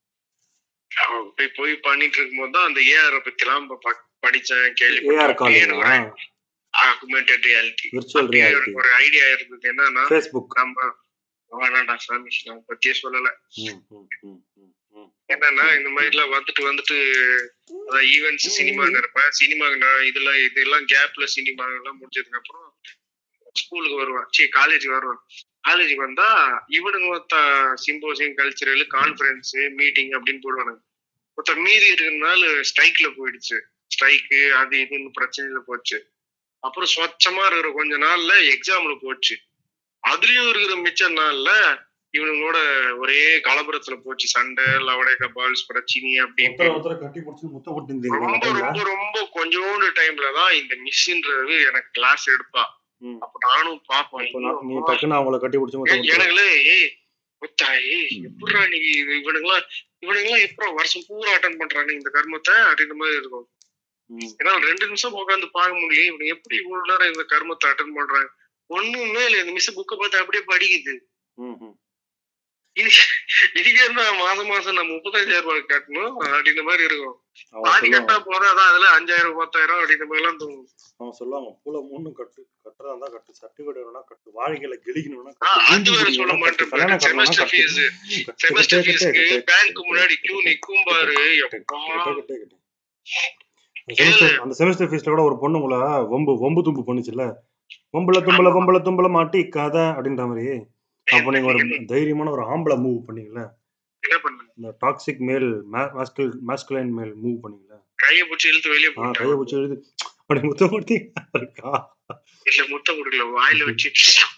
அவன் போய் போய் பண்ணிட்டு இருக்கும்போது தான் அந்த ஏஆர் பத்தி எல்லாம் ப- படிச்சேன் ஏஆர் கேள்விப்பட்டேன் காலிங்கா ஆகுமெண்டட் ரியாலிட்டி விர்ச்சுவல் ரியாலிட்டி ஒரு ஐடியா இருந்தது என்னன்னா ஃபேஸ்புக் நம்ம வேணாண்டா சாமி நான் பத்தியே சொல்லல ம் ம் ம் ம் ம் என்னன்னா இந்த மாதிரி எல்லாம் வந்துட்டு வந்துட்டு அதான் ஈவெண்ட்ஸ் சினிமான்னு இருப்பேன் சினிமா நான் இதெல்லாம் இதெல்லாம் கேப்ல சினிமா எல்லாம் முடிஞ்சதுக்கு அப்புறம் ஸ்கூலுக்கு வருவேன் சரி காலேஜ் வருவேன் காலேஜுக்கு வந்தா இவனுங்க ஒருத்த சிம்போசியம் கல்ச்சரல் கான்ஃபரன்ஸ் மீட்டிங் அப்படின்னு போடுவானுங்க ஒருத்தர் மீதி இருக்கிறதுனால ஸ்ட்ரைக்ல போயிடுச்சு ஸ்ட்ரைக்கு அது இதுன்னு பிரச்சனையில போச்சு அப்புறம் சொச்சமா இருக்கிற கொஞ்ச நாள்ல எக்ஸாம்ல போச்சு அதுலயும் இருக்கிற மிச்ச நாள்ல இவனுங்களோட ஒரே கலபுரத்துல போச்சு சண்டை லவடை கபால்ஸ் பிரச்சினி அப்படின்னு ஒருத்தர் ஒருத்தர் கட்டி பிடிச்சி முத்த போட்டு ரொம்ப ரொம்ப ரொம்ப கொஞ்சோண்டு டைம்ல தான் இந்த மிஸ்ன்றது எனக்கு கிளாஸ் எடுப்பா ம். அப்ப நானும் பாப்பேன் அப்ப நான் நீ டக்குன்னு அவங்கள கட்டி பிடிச்சி முத்த போட்டு எனக்குலே ஏய் முத்தாயி எப்படா நீ இவனுங்களாம் இவனுங்களாம் எப்படா வருஷம் பூரா அட்டன் பண்றானு இந்த கர்மத்தை அப்படின்ற மாதிரி இருக்கும் ம். ஏன்னா ரெண்டு நிமிஷம் உட்காந்து பார்க்க முடியல இவனுங்க எப்படி இவ்வளவு நேரம் இந்த கர்மத்தை அட்டன் பண்றாங்க ஒண்ணுமே இல்ல இந்த மிஸ் புக்கை பார்த்து அப்படியே படிக்குது ம் ம் இது இதுக்கே இருந்தா மாசம் மாசம் நான் முப்பத்தஞ்சாயிரம் ரூபாய் கட்டணும் அப்படின்ற மாதிரி இருக்கும் அவன் பாதி கட்டா சொல்லுவான் போதும் அதான் அதுல அஞ்சாயிரம் பத்தாயிரம் அப்படின்ற மாதிரி எல்லாம் தோணும் அவன் சொல்லுவாங்க பூல மூணு கட்டு கட்டுறதா இருந்தா கட்டு சர்டிபிகேட் வேணும்னா கட்டு வாழ்க்கையில கிழிக்கணும்னா ஆ, கட்டு அது வேற சொல்ல மாட்டேன் கல்யாணம் பண்ணணும்னா செமஸ்டர் கட்டு. ஃபீஸ் கட்டு, செமஸ்டர் கட்டு, ஃபீஸ்க்கு கட்டு, பேங்க் கட்டு, முன்னாடி கட்டு, கியூ கட்டு, நிக்கும் பாரு கட்டு, எப்பா. கட்டு, கட்டு, கட்டு. அந்த semester- அந்த செமஸ்டர் ஃபீஸ்ல கூட ஒரு பொண்ணு உங்களை வம்பு வம்பு தும்பு பண்ணுச்சுல்ல வம்புல தும்புல வம்புல தும்புல மாட்டி கதை அப்படின்ற மாதிரி அப்போ நீங்க ஒரு தைரியமான ஒரு ஆம்பளை மூவ் பண்ணீங்கல்ல என்ன பண்ண இந்த டாக்ஸிக் மேல் மாஸ்கல் மாஸ்குலைன் மேல் மூவ் பண்ணீங்கல்ல கைய பிடிச்சி இழுத்து வெளியே ஆ கையை போட்டேன் வச்சு எழுது அப்படி முத்த முத்தி இருக்கா இல்ல முத்தம் கொடுக்கல வாயில வச்சு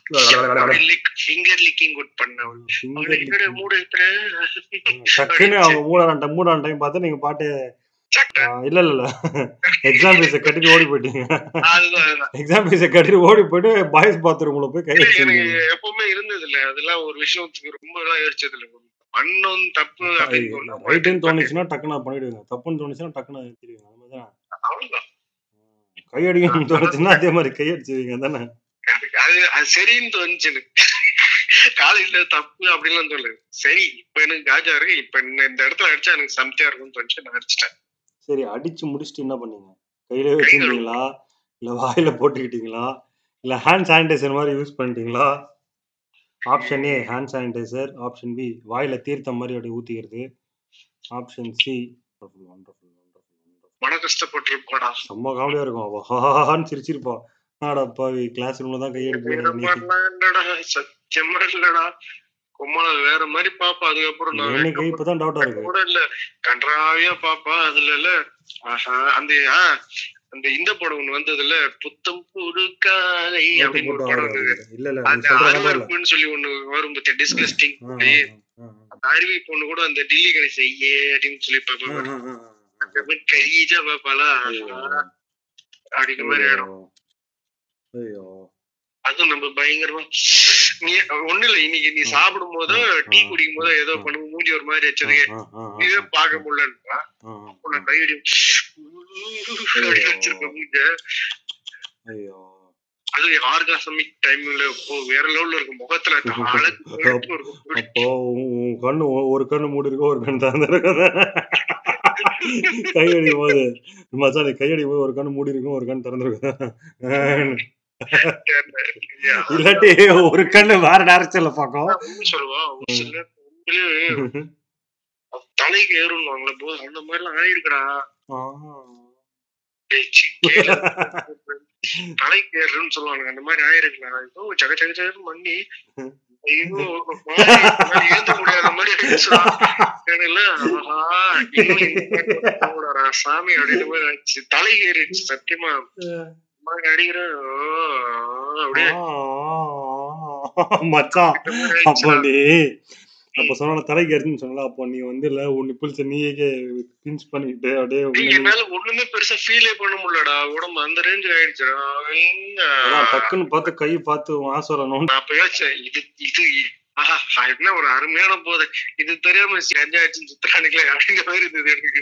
ஃபிங்கர் லிக்கிங் குட் பண்ண Finger அவனுக்கு என்னடா licking. மூடு இருக்கிற டக்குன்னு அவங்க மூடான மூடான டைம் பார்த்து நீங்க பாட்டு சட்டை. ஆ, இல்ல இல்ல இல்ல எக்ஸாம் ஃபீஸை கட்டிட்டு ஓடி போயிட்டீங்க அதுதான் அதுதான். எக்ஸாம் ஃபீஸை கட்டிட்டு ஓடி போயிட்டு பாய்ஸ் பாத்ரூம்ல போய் கை இல்ல, எனக்கு வச்சிருந்தீங்க எப்பவுமே இருந்தது இல்ல அதெல்லாம் ஒரு விஷயத்துக்கு ரொம்ப எல்லாம் யோசிச்சது இல்ல பண்ணணும் தப்பு அப்படின்னு தோணும். ரைட்டுன்னு தோணுச்சுன்னா டக்குன்னு அதை பண்ணிடுங்க தப்புன்னு தோணுச்சுன்னா டக்குன்னு அதை நிறுத்திடுவீங்க அந்த மாதிரி தான் அவ்வளவுதான். கையடிக்கணும்னு தோணுச்சுன்னா அதே மாதிரி கையடிச்சிருவீங்க தானே எனக்கு அது அது சரின்னு தோணுச்சு எனக்கு காலேஜ்ல தப்பு அப்படின்லாம் தோணல சரி இப்ப எனக்கு காஜா இருக்கு இப்ப இந்த இந்த இடத்துல அடிச்சா எனக்கு சம்தியா இருக்கும்னு தோணுச்சு நான் அடிச்சிட்டேன் சரி அடிச்சு முடிச்சுட்டு என்ன பண்ணீங்க கையிலே வச்சிருந்தீங்களா இல்ல வாயில போட்டுக்கிட்டீங்களா இல்ல ஹேண்ட் சானிடைசர் மாதிரி யூஸ் பண்ணிட்டீங்களா option A hand sanitiser option B வாயில தீர்த்தம் மாதிரி அப்படி ஊத்திக்கிறது ஆப்ஷன் சி மன கஷ்டப்பட்டிருப்பாடா செம்ம காமெடியா இருக்கும் அவ ஹான்னு சிரிச்சிருப்பா ஆடா பாவி கிளாஸ் ரூம்ல தான் வேற கையெடுப்பீங்க மாதிரிலாம் இல்லடா சத்தியமா இல்லடா கொம்மல வேற மாதிரி பாப்பா அதுக்கப்புறம் நான் எனக்கு இப்பதான் டவுட்டா இருக்கு கூட இல்ல கன்றாவியா பாப்பா அதுல இல்ல ஆஹா அந்த ஆ, அந்த இந்த படம் ஒண்ணு வந்ததுல புத்தம் புது காலை ஓட்டு அப்படின்னு ஒரு போட்டு படம் ஆடுறது. வந்தது இல்ல இல்ல நீ அந்த சொல்ற கதை இல்ல அருவருப்புன்னு சொல்லி ஒண்ணு வரும் பத்தியா டிஸ்கஸ்டிங் ஆ, ஆ, ஆ, அந்த அருவி பொண்ணு கூட அந்த டில்லி கணேஷ் ஐயே அப்படின்னு சொல்லி ஆ, பாப்பா ஆ, ஆ, ஆ. அந்த மாதிரி கரீஜா பாப்பாளா ஐயோ. அப்படிங்கிற மாதிரி ஆயிடும் ஐயோ அதுவும் நம்ம பயங்கரமா நீ ஒண்ணு இல்ல இன்னைக்கு நீ ஆ. சாப்பிடும் போதோ ஆ, டீ ஆ, குடிக்கும் போதோ ஏதோ ஆ. பண்ணும் மூஞ்சி ஒரு மாதிரி வச்சதுக்கு ஆ, ஆ, ஆ, நீவே ஆ, பார்க்க முடியலன்றா ஆ, ஆ, அப்போ நான் கையடி அப்படி வச்சிருப்பேன் மூஞ்ச ஐயோ அது ஆர்காசமிக் டைம்ல இப்போ வேற லெவல்ல இருக்கும் முகத்துல அந்த அழகு போயிட்டு இருக்கும். அப்போ உன் உன் கண்ணு ஒ- ஒரு கண்ணு மூடி இருக்கும் ஒரு கண்ணு திறந்து இருக்கும் கையடி போது மச்சான் நீ கையடி போது ஒரு கண்ணு மூடி இருக்கும் ஒரு கண்ணு திறந்துருக்கும் இல்லாட்டி ஒரு கண்ணு வேற டைரக்ஷன்ல பாக்கும் உண்மை சொல்லுவா ஒரு சில உண்மையிலேயே தலைக்கு ஏறும்வாங்களே போது அந்த மாதிரி எல்லாம் ஆயிருக்குடா சி, கேளு. தலைக்கு ஏறுன்னு சொல்லுவாங்க அந்த மாதிரி ஆயிருக்கலாம் ஏதோ ஜக ஜக ஜகன்னு பண்ணி ஐயோ மாதிரி ஏந்த முடியாத மாதிரி ஆயிடுச்சுடா. எனக்குல, ஆஹா, இன்னும் இந்த மாதிரி பண்ணக்கூடாதுடா, சாமி அப்படின்னு மாதிரி ஆயிடுச்சு தலை ஏறிடுச்சு சத்தியமா இந்த மாதிரி அடிக்கிறேன் ஓ, அப்படியே மச்சான் இந்த மாதிரி அப்ப ஆயிடுச்சுடா. நீ அப்ப சொன்ன தலைக்கு எடுத்துன்னு சொன்னல அப்போ நீ வந்து இல்ல உன் நிப்பிள்ஸ் நீயே பிஞ்ச் பண்ணிட்டு அப்படியே டேய், உள்ள நீ- என்னால ஒண்ணுமே பெருசா ஃபீலே பண்ண முடியலடா உடம்பு அந்த ரேஞ்சுக்கு ஆயிடுச்சுடா எங்க? அதான் டக்குன்னு பார்த்து கை பார்த்து ஆசோரணும் நான் அப்ப யோசிச்சேன் இது இது ஆஹா என்ன ஒரு அருமையான போதை இது தெரியாம கஞ்சா அடிச்சு சுத்துறானுங்களே அப்படிங்கிற மாதிரி இருந்தது எனக்கு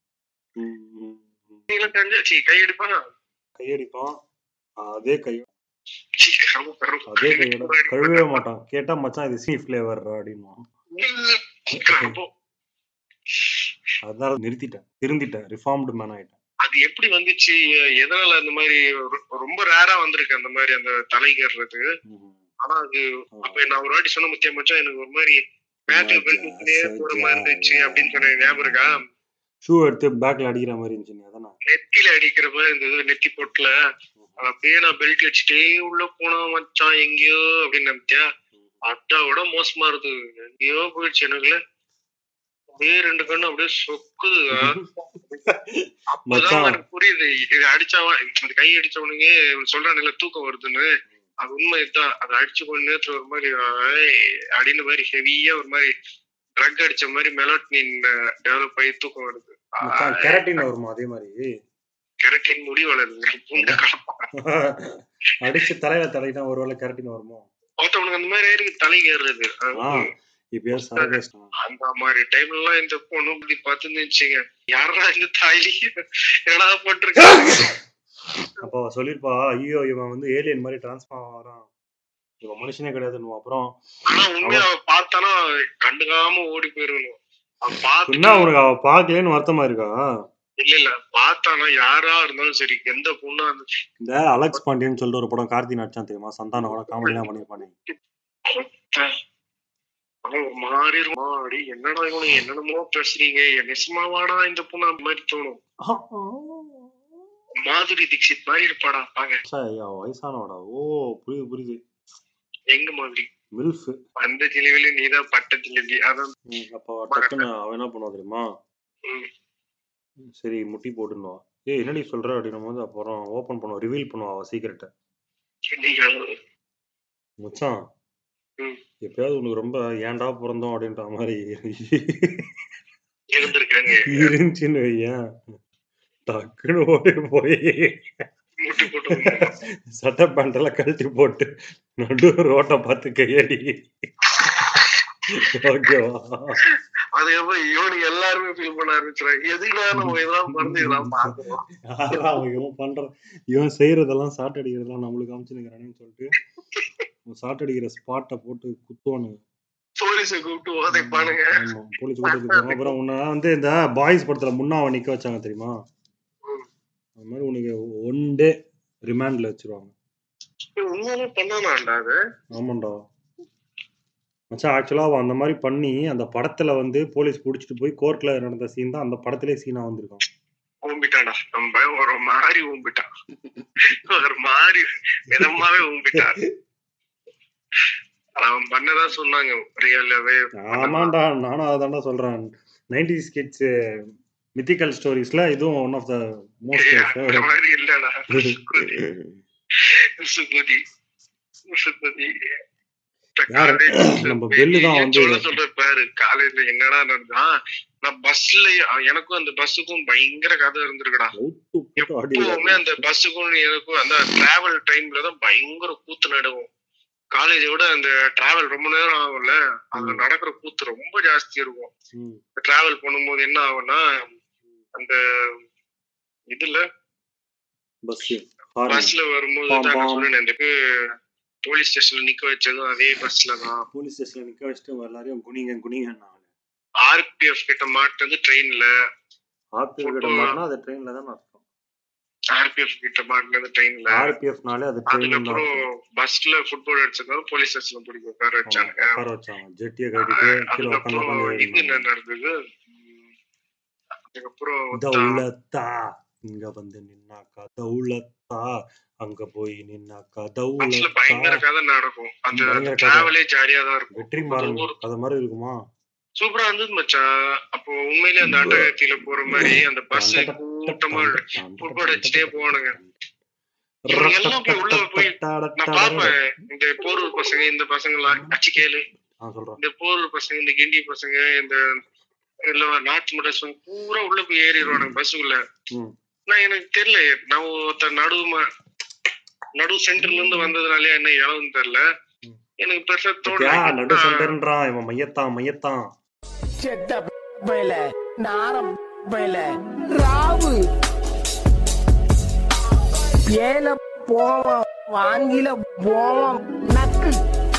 நீங்க கஞ்சா சீ கையடிப்பானா கையடிப்பான் அதே கை சீ கரும்பு கரும்பு அதே கையோட கழுவவே மாட்டான் கேட்டா மச்சான் இது சி ஃபிளேவர் அப்படின்வான் கரும்பு. அதனால நிறுத்திட்டேன் திருந்திட்டேன் ரிஃபார்ம்டு மேன் ஆயிட்டேன் அது எப்படி வந்துச்சு எதனால அந்த மாதிரி ரொ- ரொம்ப ரேரா வந்திருக்கு அந்த மாதிரி அந்த தலைகறது ஆனா அது அப்ப நான் ஒரு வாட்டி சொன்ன முத்திய மச்சான் எனக்கு ஒரு மாதிரி பேட்ல பெல்ட்லயே போற மாதிரி இருந்துச்சு அப்படின்னு சொன்ன ஞாபகம் இருக்கா ஷூ எடுத்து பேக்ல அடிக்கிற மாதிரி இருந்துச்சு நீ அதானே நெத்தியில அடிக்கிற மாதிரி இருந்தது நெத்தி பொட்டுல அப்படியே நான் பெல்ட் வச்சுட்டே உள்ள போனா மச்சான் எங்கேயோ அப்படின்னு நினைச்சா அட்டாவோட மோசமா இருக்கு எங்கேயோ போயிடுச்சு எனக்குல அப்படியே ரெண்டு கண்ணு அப்படியே சொக்குது அப்பதான் மச்சான். எனக்கு புரியுது இது அடிச்சவன் இந்த கை அடிச்சவனுங்க சொல்றானுங்கள தூக்கம் வருதுன்னு அது உண்மை இதுதான் அதை அடிச்சு கொஞ்ச நேரத்துல ஒரு மாதிரி ஆய் அப்படின்னு மாதிரி ஹெவியா ஒரு மாதிரி ட்ரக் அடிச்ச மாதிரி மெலோட்டினின் டெவலப் ஆகி தூக்கம் வருது மச்சான் கெரட்டின் வருமா அதே மாதிரி கெரட்டின் முடி வளருது பூண்டு கலப்பா அடிச்சு தலையில தலையிட்டா ஒருவேளை கெரட்டின் வருமோ ஒருத்தவனுக்கு அந்த மாதிரி இருக்கு தலை ஏறுறது ஆ இப்பயே சரகேஷ்டம் அந்த மாதிரி டைம்ல எல்லாம் இந்த பொண்ணு இப்படி பார்த்துன்னு வச்சுங்க யாரா இந்த தாய்லி என்னடா போட்டிருக்க அப்ப அவ சொல்லிருப்பா ஐயோ இவன் வந்து ஏலியன் மாதிரி டிரான்ஸ்ஃபார்ம் ஆகிறான் இவன் மனுஷனே கிடையாதுன்னு அப்புறம் ஆனா உண்மையா அவ பார்த்தானா கண்டுக்காம ஓடி போயிருக்கணும் அவ என்ன பார்த்து உனக்கு அவ பாக்கலன்னு வருத்தமா இருக்கா இல்ல இல்ல பார்த்தானா யாரா இருந்தாலும் சரி எந்த பொண்ணா இருந்தாலும் இந்த அலெக்ஸ் பாண்டியன் சொல்லிட்டு ஒரு படம் கார்த்தி நடிச்சான் தெரியுமா சந்தானோட காமெடி எல்லாம் பண்ணிருப்பானே அவன் ஒரு மாதிரி இருக்கும். அடி என்னடா இவனு என்னென்னமோ பேசுறீங்க நெசமாவாடா இந்த பொண்ணு அந்த மாதிரி தோணும் மாதுரி தீக்ஷித் மாதிரி இருப்பாடா பாங்க ச்சே, ஐயா, வயசானவடா ஓ புரியுது புரியுது எங்க மாதிரி மில்ஃப் அந்த ஜிலிவில நீதான் பட்ட ஜிலிபி அதான் அப்ப அவ டக்குன்னு அவன் என்ன பண்ணுவா தெரியுமா ம். சரி முட்டி போட்டுருவா ஏய் என்னடி சொல்ற அப்படின்னும் போது அப்புறம் ஓபன் பண்ணுவா ரிவீல் பண்ணுவா அவ சீக்கிரட்டை நீங்கள் மச்சான் ம். எப்பயாவது உனக்கு ரொம்ப ஏன்டா பிறந்தோம் அப்படின்ற மாதிரி இருந்திருக்காங்க இருந்துச்சுன்னு வையேன் டக்குன்னு ஓடி போய் முட்டி போட்டு வந்துருவான். சட்டை பேண்ட் எல்லாம் கழட்டி போட்டு நடு ரோட்டை பார்த்து கையடி ஓகேவா அது எப்ப இவனுக்கு எல்லாருமே ஃபீல் பண்ண ஆரம்பிச்சிடாங்க எதுக்குடா நம்ம இதெல்லாம் மறந்து இதெல்லாம் பாக்குறோம் யாரா அவன் இவன் பண்ற இவன் செய்யறதெல்லாம் சாட் அடிக்கிறதெல்லாம் நம்மளுக்கு காமிச்சுனுங்கிறானேன்னு சொல்லிட்டு சாட் அடிக்கிற ஸ்பாட்டை போட்டு குத்துவானுங்க போலீஸை கூப்பிட்டு உதைப்பானுங்க ஆமா போலீஸ் கொடுத்துருப்பாங்க அப்புறம் உன்னை வந்து இந்த பாய்ஸ் படத்துல முன்னா அவன் நிக்க வச்சாங்க தெரியுமா ம். அது மாதிரி உனக்கு ஒன் டே ரிமாண்ட்ல வச்சிருவாங்க உண்மையிலே பண்ணானாண்டா அது ஆமாண்டா மச்சான் ஆக்சுவலா அவன் அந்த மாதிரி பண்ணி அந்த படத்துல வந்து போலீஸ் புடிச்சிட்டு போய் கோர்ட்ல நடந்த சீன் தான் அந்த படத்திலே சீனா வந்திருக்கான் ஊம்பிட்டான்டா நம்ம ஒரு மாதிரி ஊம்பிட்டான் ஒரு மாதிரி விதமாவே ஊம்பிட்டான் அவன் பண்ணதா சொன்னாங்க ரியலாவே ஆமாண்டா நானும் அதான்டா சொல்றேன் நைன்டி கிட்ஸ் மித்திக்கல் ஸ்டோரிஸ்ல இதுவும் ஒன் ஆஃப் த மோஸ்ட் அந்த மாதிரி இல்லடா சுகுதி சுகுதி யாரு? நம்ம பெல்லு தான் வந்து- சொல்ல சொல்ற பாரு காலேஜ்ல என்னடா நடந்தா நான் பஸ்ல எனக்கும் அந்த பஸ்ஸுக்கும் பயங்கர கதை இருந்திருக்குடா எப்பவுமே அந்த பஸ்ஸுக்கும் எனக்கும் அந்த டிராவல் டைம்ல தான் பயங்கர கூத்து நடுவோம் காலேஜை விட அந்த டிராவல் ரொம்ப நேரம் ஆகும்ல அங்க ம். நடக்கிற கூத்து ரொம்ப ஜாஸ்தி இருக்கும் டிராவல் பண்ணும்போது என்ன ஆகும்னா அந்த இதுல பஸ் பஸ்ல வரும்போது பாம், தான் நான் பாம். சொன்னேன் இந்த போலீஸ் ஸ்டேஷன்ல நிக்க வச்சதும் அதே பஸ்ல தான் போலீஸ் ஸ்டேஷன்ல நிக்க வச்சுட்டு எல்லாரையும் குனிங்க குனிங்க ஆர்பிஎஃப் கிட்ட மாட்டது ட்ரெயின்ல ஆர்பிஎஃப் கிட்ட மாட்டினா அது ட்ரெயின்ல தான் அர்த்தம் ஆர்பிஎஃப் கிட்ட மாட்டினது ட்ரெயின்ல ஆர்பிஎஃப்னாலே அது ட்ரெயின் தான் அதுக்கப்புறம் அர்த்தம். பஸ்ல ஃபுட்பால் அடிச்சதுனால போலீஸ் ஸ்டேஷன்ல பிடிக்க உட்கார ஆமா, வச்சாங்க உட்கார வச்சாங்க ஜெட்டியை கட்டிட்டு கீழே உட்காந்து அதுக்கப்புறம் உட்காந்து இது என்ன நடந்தது உம், அதுக்கப்புறம் ஒருத்தன் தௌலத்தா இங்க வந்து நின்னாக்கா தௌலத்தா அங்க போய் நின்னாக்கா பஸ்ல பயங்கர தௌலத்தா கதை நடக்கும் அந்த பயங்கர கதை. டிராவலே ஜாலியா தான் இருக்கும் வெற்றி மாறன் அது மாதிரி இருக்குமா சூப்பரா இருந்தது மச்சான் அப்போ உண்மையிலே அந்த அட்டகத்தியில போற மாதிரி அந்த பஸ் கூட்டமா ஃபுட்பால் அடிச்சுட்டே போவானுங்க இவங்க எல்லாம் போய் உள்ள போய் நான் பார்ப்பேன் இந்த போரூர் பசங்க இந்த பசங்க எல்லாம் அச்சு கேளு ஆ சொல்றேன் இந்த போரூர் பசங்க இந்த கிண்டி பசங்க இந்த இல்ல நார்த் மெட்ராஸ் பூரா உள்ள போய் ஏறிடுவானுங்க பஸ்ஸுக்குள்ள ம் நான் எனக்கு தெரியல நான் ஒருத்தர் நடுவுமா நடு சென்டர்ல இருந்து வந்ததுனாலே என்ன இளவுன்னு தெரியல ம். எனக்கு பெருசா பாத்தியா நடு தோணல சென்டர்ன்றான் இவன் மையத்தான் மையத்தான் செத்த பையில நாரம் பையில ராவு ஏல போவோம் வாங்கில போவோம் நக்கு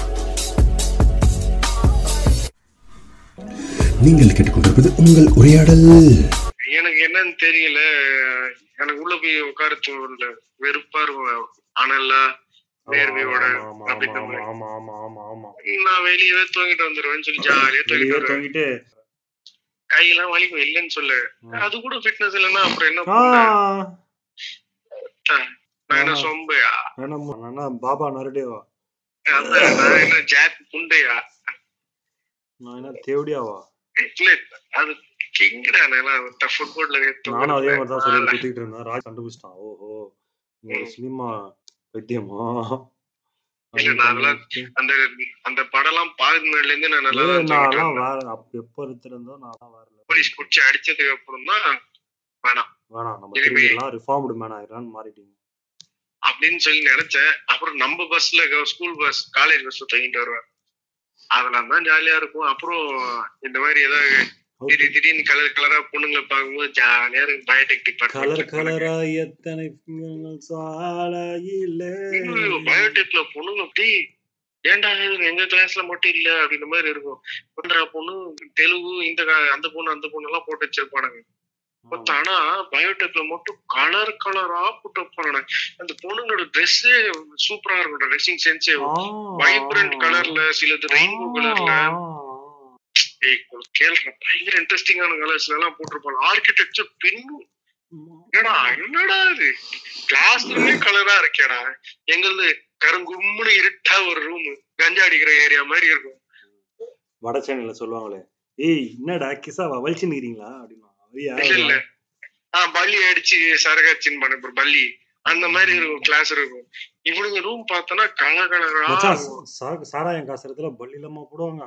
நீங்கள் கேட்டுக்கொண்டிருப்பது உங்கள் உரையாடல் எனக்கு என்னன்னு தெரியல எனக்கு உள்ள போய் உட்கார தோணல வெறுப்பா இருக்கும் அனல்லா வேர்வையோட ஆமா, ஆமா, அப்படின்ற ஆமா, மாதிரி. ஆமா, ஆமா, ஆமா, ஆமா. நான் வெளியவே தூங்கிட்டு வந்துருவேன்னு சொல்லி ஜாலியா தூங்கிட்டு வெளியே வருவேன் தொங்கிட்டு கையெல்லாம் வலிக்கும் இல்லைன்னு சொல்லு ம். அது கூட ஃபிட்னஸ் இல்லைன்னா அப்புறம் என்ன ஆ, பண்ண? நான் என்ன ஆமா. சொம்பையா வேணாம்மா, நான் என்ன பாபா நரடேவா அதான் நான் என்ன ஜாக் புண்டையா நான் என்ன தேவடியாவா இல்ல அது கிங்கடா நான் ஃபுட்பால்ல நானும் அதே மாதிரி தான் சொல்லி குத்திக்கிட்டு இருந்தேன் ராஜ் கண்டுபிடிச்சிட்டான் ஓஹோ நீ ஒரு ம். சினிமா பைத்தியமா இல்ல, நான் அதெல்லாம் அந்த அந்த படம்லாம் பாக்குறதுல இருந்து நான் நல்லா ஏய், தான் தூங்கிட்டு நான்லாம் இருந்தேன். வேற அப்ப எப்ப இருந்திருந்தோ நான் வேற level. போலீஸ் புடிச்சு அடிச்சதுக்கு அப்புறம் தான் வேணாம் வேணாம் நம்ம திரும்பி- திரும்பிடலாம் ரிஃபார்ம்டு மேன் ஆயிடலாம்னு மாறிட்டீங்க அப்படின்னு சொல்லி நினைச்சேன் அப்புறம் நம்ம பஸ்ல ஸ்கூல் பஸ் காலேஜ் பஸ்ல தூங்கிட்டு வருவேன் அதெல்லாம் தான் ஜாலியா இருக்கும் அப்புறம் இந்த மாதிரி ஏதாவது திடீர் திடீர்னு கலர் கலரா பொண்ணுங்களை பார்க்கும்போது ஜாலியா இருக்கும் பயோடெக் கலர் டிபார்ட்மெண்ட் கலரா எத்தனை பிங்கங்கள் சாலையிலே பயோடெக்ல பொண்ணுங்க அப்படி ஏன்டா இது எங்க கிளாஸ்ல மட்டும் இல்ல அப்படின்ற மாதிரி இருக்கும் பண்ற பொண்ணு தெலுங்கு இந்த கா- அந்த பொண்ணு அந்த பொண்ணு எல்லாம் போட்டு வச்சிருப்பானுங்க பட் ஆனா பயோடெக்ல மட்டும் கலர் கலரா போட்டு வைப்பானுங்க அந்த பொண்ணுங்களோட ட்ரெஸ் சூப்பரா இருக்கும் ட்ரெஸ்ஸிங் சென்ஸே வைப்ரண்ட் கலர்ல சிலது ரெயின்போ கலர்ல ஏய் கேள்ற பயங்கர இன்ட்ரெஸ்டிங்கான கலர்ஸ்ல எல்லாம் போட்டிருப்பாங்க ஆர்கிடெக்சர் பின்னும் என்னடா என்னடா இது கிளாஸ் ரூமே கலரா இருக்கேடா எங்களது கருங்கும்முன்னு இருட்டா ஒரு ரூம் கஞ்சா அடிக்கிற ஏரியா மாதிரி இருக்கும் வட சென்னையில சொல்லுவாங்களே ஏய் என்னடா கிசாவா வலிச்சுன்னுக்கிறீங்களா அப்படின்னா இல்ல இல்ல ஆஹ் பள்ளி அடிச்சு சரகாச்சின்னு பண்ண பள்ளி அந்த மாதிரி இருக்கும் கிளாஸ் இருக்கும் இவனுங்க ரூம் பார்த்தோன்னா கலர் கலரா மச்சான் இருக்கும். சா- சாராயம் காசுறதுல பள்ளியிலமா போடுவாங்க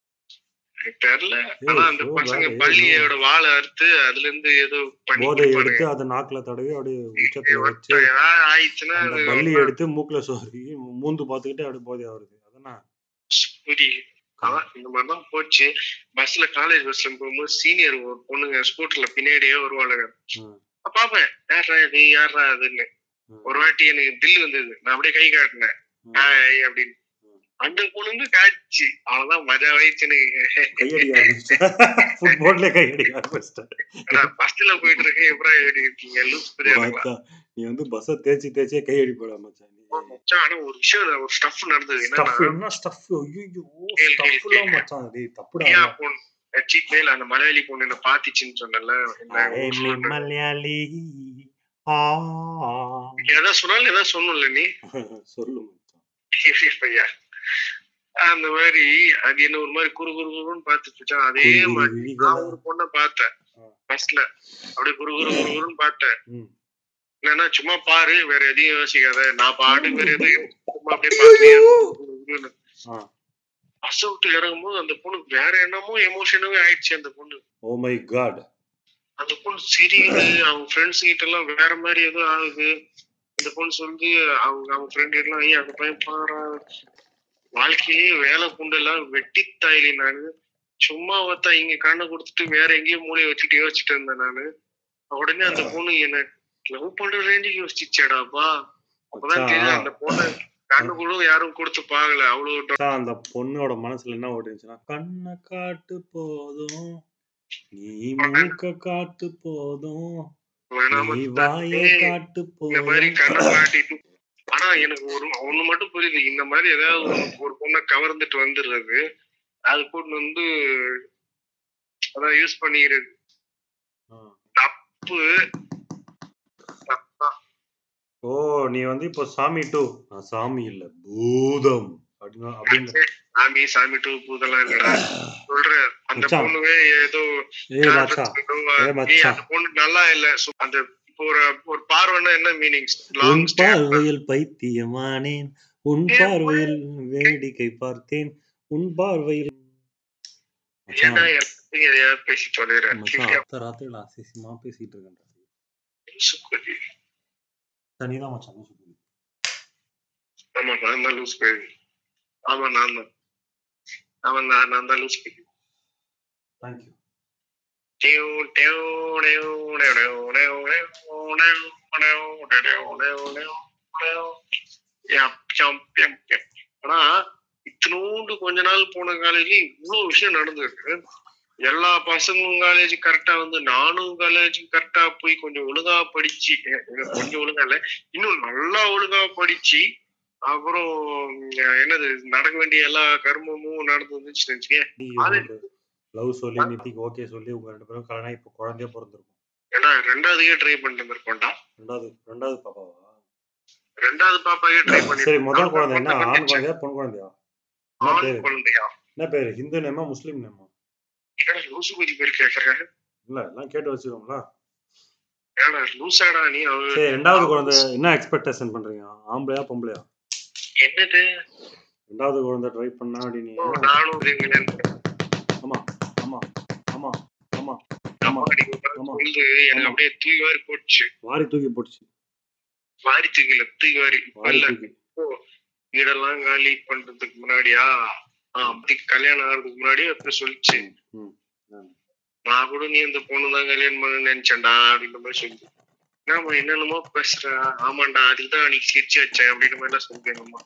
எனக்கு தெரியல ஏய், ஆனா அந்த so பசங்க bad. ஏய், பள்ளியோட வாழை அறுத்து அதுல இருந்து ஏதோ பண்ணி போதை கொடுப்பானுங்க. எடுத்து அதை நாக்குல தடவி அப்படியே உச்சத்துல ஏய், வச்சு ஒருத்தன் ஏதாவது ஆயிடுச்சுன்னா அந்த அது பள்ளி எடுத்து மூக்குல சொருகி மூந்து பாத்துக்கிட்டே அப்படியே போதையா வருது அதானே புரியுது அதான் இந்த மாதிரிதான் போச்சு பஸ்ல காலேஜ் பஸ்ல போகும்போது சீனியர் ஒரு பொண்ணுங்க ஸ்கூட்டர்ல பின்னாடியே வருவாளுங்க ம். அப்ப பாப்பேன் யாரா இது யாரா அதுன்னு ம். ஒரு வாட்டி எனக்கு தில் வந்தது நான் அப்படியே கை காட்டினேன் ம். ஹாய் அப்படின்னு ம். அந்த பொண்ணுங்க காய்ச்சி அவ்வளவுதான் மஜா வயிச்சு எனக்கு கையடிக்க ஆரம்பிச்சிட்டேன் ஃபுட்பால்ல கையடிக்க ஆரம்பிச்சிட்டேன் நான் பஸ்ல போயிட்டு இருக்கேன் எப்பறம் எப்படி இருக்கீங்க லூஸ் பிரியாணி பார்த்தா, நீ வந்து பஸ்ஸ தேய்ச்சி தேய்ச்சே கையடி போட மச்சான் நீ மச்சான், ஆனா ஒரு விஷயம் ஒரு ஸ்டஃப் நடந்தது ஸ்டஃப் என்னன்னா என்ன ஸ்டஃப் ஐயோ கேளு, ஸ்டஃப்லாம் கேளு. மச்சான் டேய் தப்புடா பிரியா பொண்ணு சீட் மேல அந்த மலையாளி பொண்ணு என்ன பாத்திச்சுன்னு சொன்னல என்ன ஏய், நீ மலையாளி ஆ ஏதாவது சொன்னாலும் ஏதாவது சொன்னல நீ சொல்லு மச்சான் ஐயா அந்த மாதிரி அது என்ன ஒரு மாதிரி குறு குறு குருன்னு பாத்துட்டு அதே குரு மாதிரி விழிகளா. நான் ஒரு பொண்ணை பார்த்தேன் ஆ. பஸ்ல அப்படியே குரு குரு குரு குருன்னு பார்த்தேன் ம். என்னன்னா சும்மா பாரு வேற எதையும் யோசிக்காத நான் பாட்டு வேற எதையும் சும்மா அப்படியே பாத்துட்டே ஆ. பஸ் விட்டு இறங்கும்போது அந்த பொண்ணு வேற என்னமோ எமோஷனாவே ஆயிடுச்சு அந்த பொண்ணு ஓ மை காட் அந்த பொண்ணு சிரியுது அவங்க ஃப்ரெண்ட்ஸ் கிட்ட எல்லாம் வேற மாதிரி ஏதோ ஆகுது அந்த பொண்ணு சொல்லி அவங்க அவங்க ஃப்ரெண்ட் எல்லாம் ஐயா அந்த பையன் பாரா வாழ்க்கையிலேயே வேலை புண்டு எல்லாம் வெட்டி தாயிலி நானு சும்மா ஒருத்தா இங்க கண்ணை கொடுத்துட்டு வேற எங்கேயும் மூளையை வச்சுட்டு யோசிச்சுட்டு இருந்தேன் நானு உடனே அந்த பொண்ணு என்ன லவ் பண்ற ரேஞ்சுக்கு யோசிச்சாடாப்பா அப்பதான் தெரியுது அந்த பொண்ணு கண்ணு கூட யாரும் கொடுத்து பாக்கல அவ்வளவு மச்சான், அந்த பொண்ணோட மனசுல என்ன ஓடிச்சுன்னா கண்ணை காட்டு போதும் நீ மூக்க காட்டு போதும் வேணாம நீ வாயை காட்டு இந்த மாதிரி போதும் கண்ணை காட்டிட்டு ஆனா எனக்கு ஒரு ஒண்ணு மட்டும் புரியுது இந்த மாதிரி ஏதாவது ஒரு- ஒரு பொண்ணை கவர்ந்துட்டு வந்துடுறது அது பொண்ணு வந்து அதான் யூஸ் பண்ணிக்கிறது ஆ. தப்பு தப்பா. ஓ நீ வந்து இப்போ சாமி டூ நான் சாமி இல்ல பூதம் அப்படின்னு அப்படின்னு சாமி சாமி டூ பூதெல்லாம் இல்லடா சொல்ற அந்த மச்சான். பொண்ணுவே ஏதோ ஏய் மச்சா ஏய் ஏய், மச்சான். அந்த பொண்ணு நல்லா இல்ல சு- அந்த இப்போ ஒரு ஒரு பார்வைன்னா என்ன மீனிங் உன் லாங் பார்வையில் பைத்தியமானேன் உன் பார்வையில் வேடிக்கை பார்த்தேன் உன் பார்வையில் ஏன்டா மச்சான் எல்லாத்தையும் எதையாவது பேசி தொலைகிறேன் மச்சான் அத்த ராத்திரில அசிசியமா பேசிட்டு இருக்கேன்டா தனிதான் மச்சான் லூசு குதி. ஆமா நான் தான் லூஸ் பேரு ஆமா நான் தான் அவன் நான் நான் தான் லூஸ் பேரு Thank you. ஆனா இத்தினோண்டு கொஞ்ச நாள் போன காலேஜ்ல இவ்வளவு விஷயம் நடந்திருக்கு எல்லா பசங்களும் காலேஜ் கரெக்டா வந்து நானும் காலேஜ் கரெக்டா போய் கொஞ்சம் ஒழுங்கா படிச்சு அஹ் கொஞ்சம் ஒழுங்கா இல்ல இன்னும் நல்லா ஒழுங்கா படிச்சு அப்புறம் உம், என்னது நடக்க வேண்டிய எல்லா கர்மமும் நடந்துருந்துச்சுன்னு வச்சுக்கேன் நீ அது- உங்களுக்கு லவ் சொல்லி நித்திக்கு ஓகே சொல்லி உங்க ரெண்டு பேரும் கல்யாணம் இப்போ குழந்தைய பிறந்திருக்கும் ஏன்னா ரெண்டாவதுக்கே ட்ரை பண்ணிட்டு இருந்திருக்கோம்டா ரெண்டாவது ரெண்டாவது பாப்பாவா ரெண்டாவது பாப்பாக்கே ட்ரை பண்ணி சரி முதல் குழந்தை என்ன ஆண் குழந்தையா பொன் குழந்தையா என்ன ஆண் பேரு குழந்தையா என்ன பேரு ஹிந்து நேமா முஸ்லீம் நேமா ஏடா லூசு குதி பேர் கேக்குறேன் இல்ல எல்லாம் கேட்டு வச்சுக்கோங்களா ஏடா லூசாடா நீ அவ- சரி ரெண்டாவது குழந்தை என்ன எக்ஸ்பெக்டேஷன் பண்றீங்க ஆம்பளையா பொம்பளையா என்னது ரெண்டாவது குழந்தை ட்ரை பண்ணா அப்படின்னு ஓ, நானும் இதுங்களேன் ஆமா ஆமா ஆமா ஆமா ஆமா அம்மாடி ஆமா. வந்து எனக்கு அப்படியே தூக்கி வாரி போட்டுச்சு வாரி தூக்கி போட்டுச்சு வாரி தூக்கில தூக்கி வாரி வாரி இல்ல தூக்கி வீடெல்லாம் காலி பண்றதுக்கு முன்னாடியா ஆஹ் அப்படி கல்யாணம் ஆகிறதுக்கு முன்னாடி அப்படி சொல்லிச்சு ம், ம். நான் கூட நீ அந்த பொண்ணு தான் கல்யாணம் பண்ண நினைச்சேன்டா அப்படின்ற மாதிரி சொல்லி என்னம்மா என்னென்னமோ பேசுற ஆமாண்டா அதுக்கு தான் அன்னைக்கு சிரிச்சு வச்சேன் அப்படின்ற மாதிரி எல்லாம் சொல்றேன் அம்மா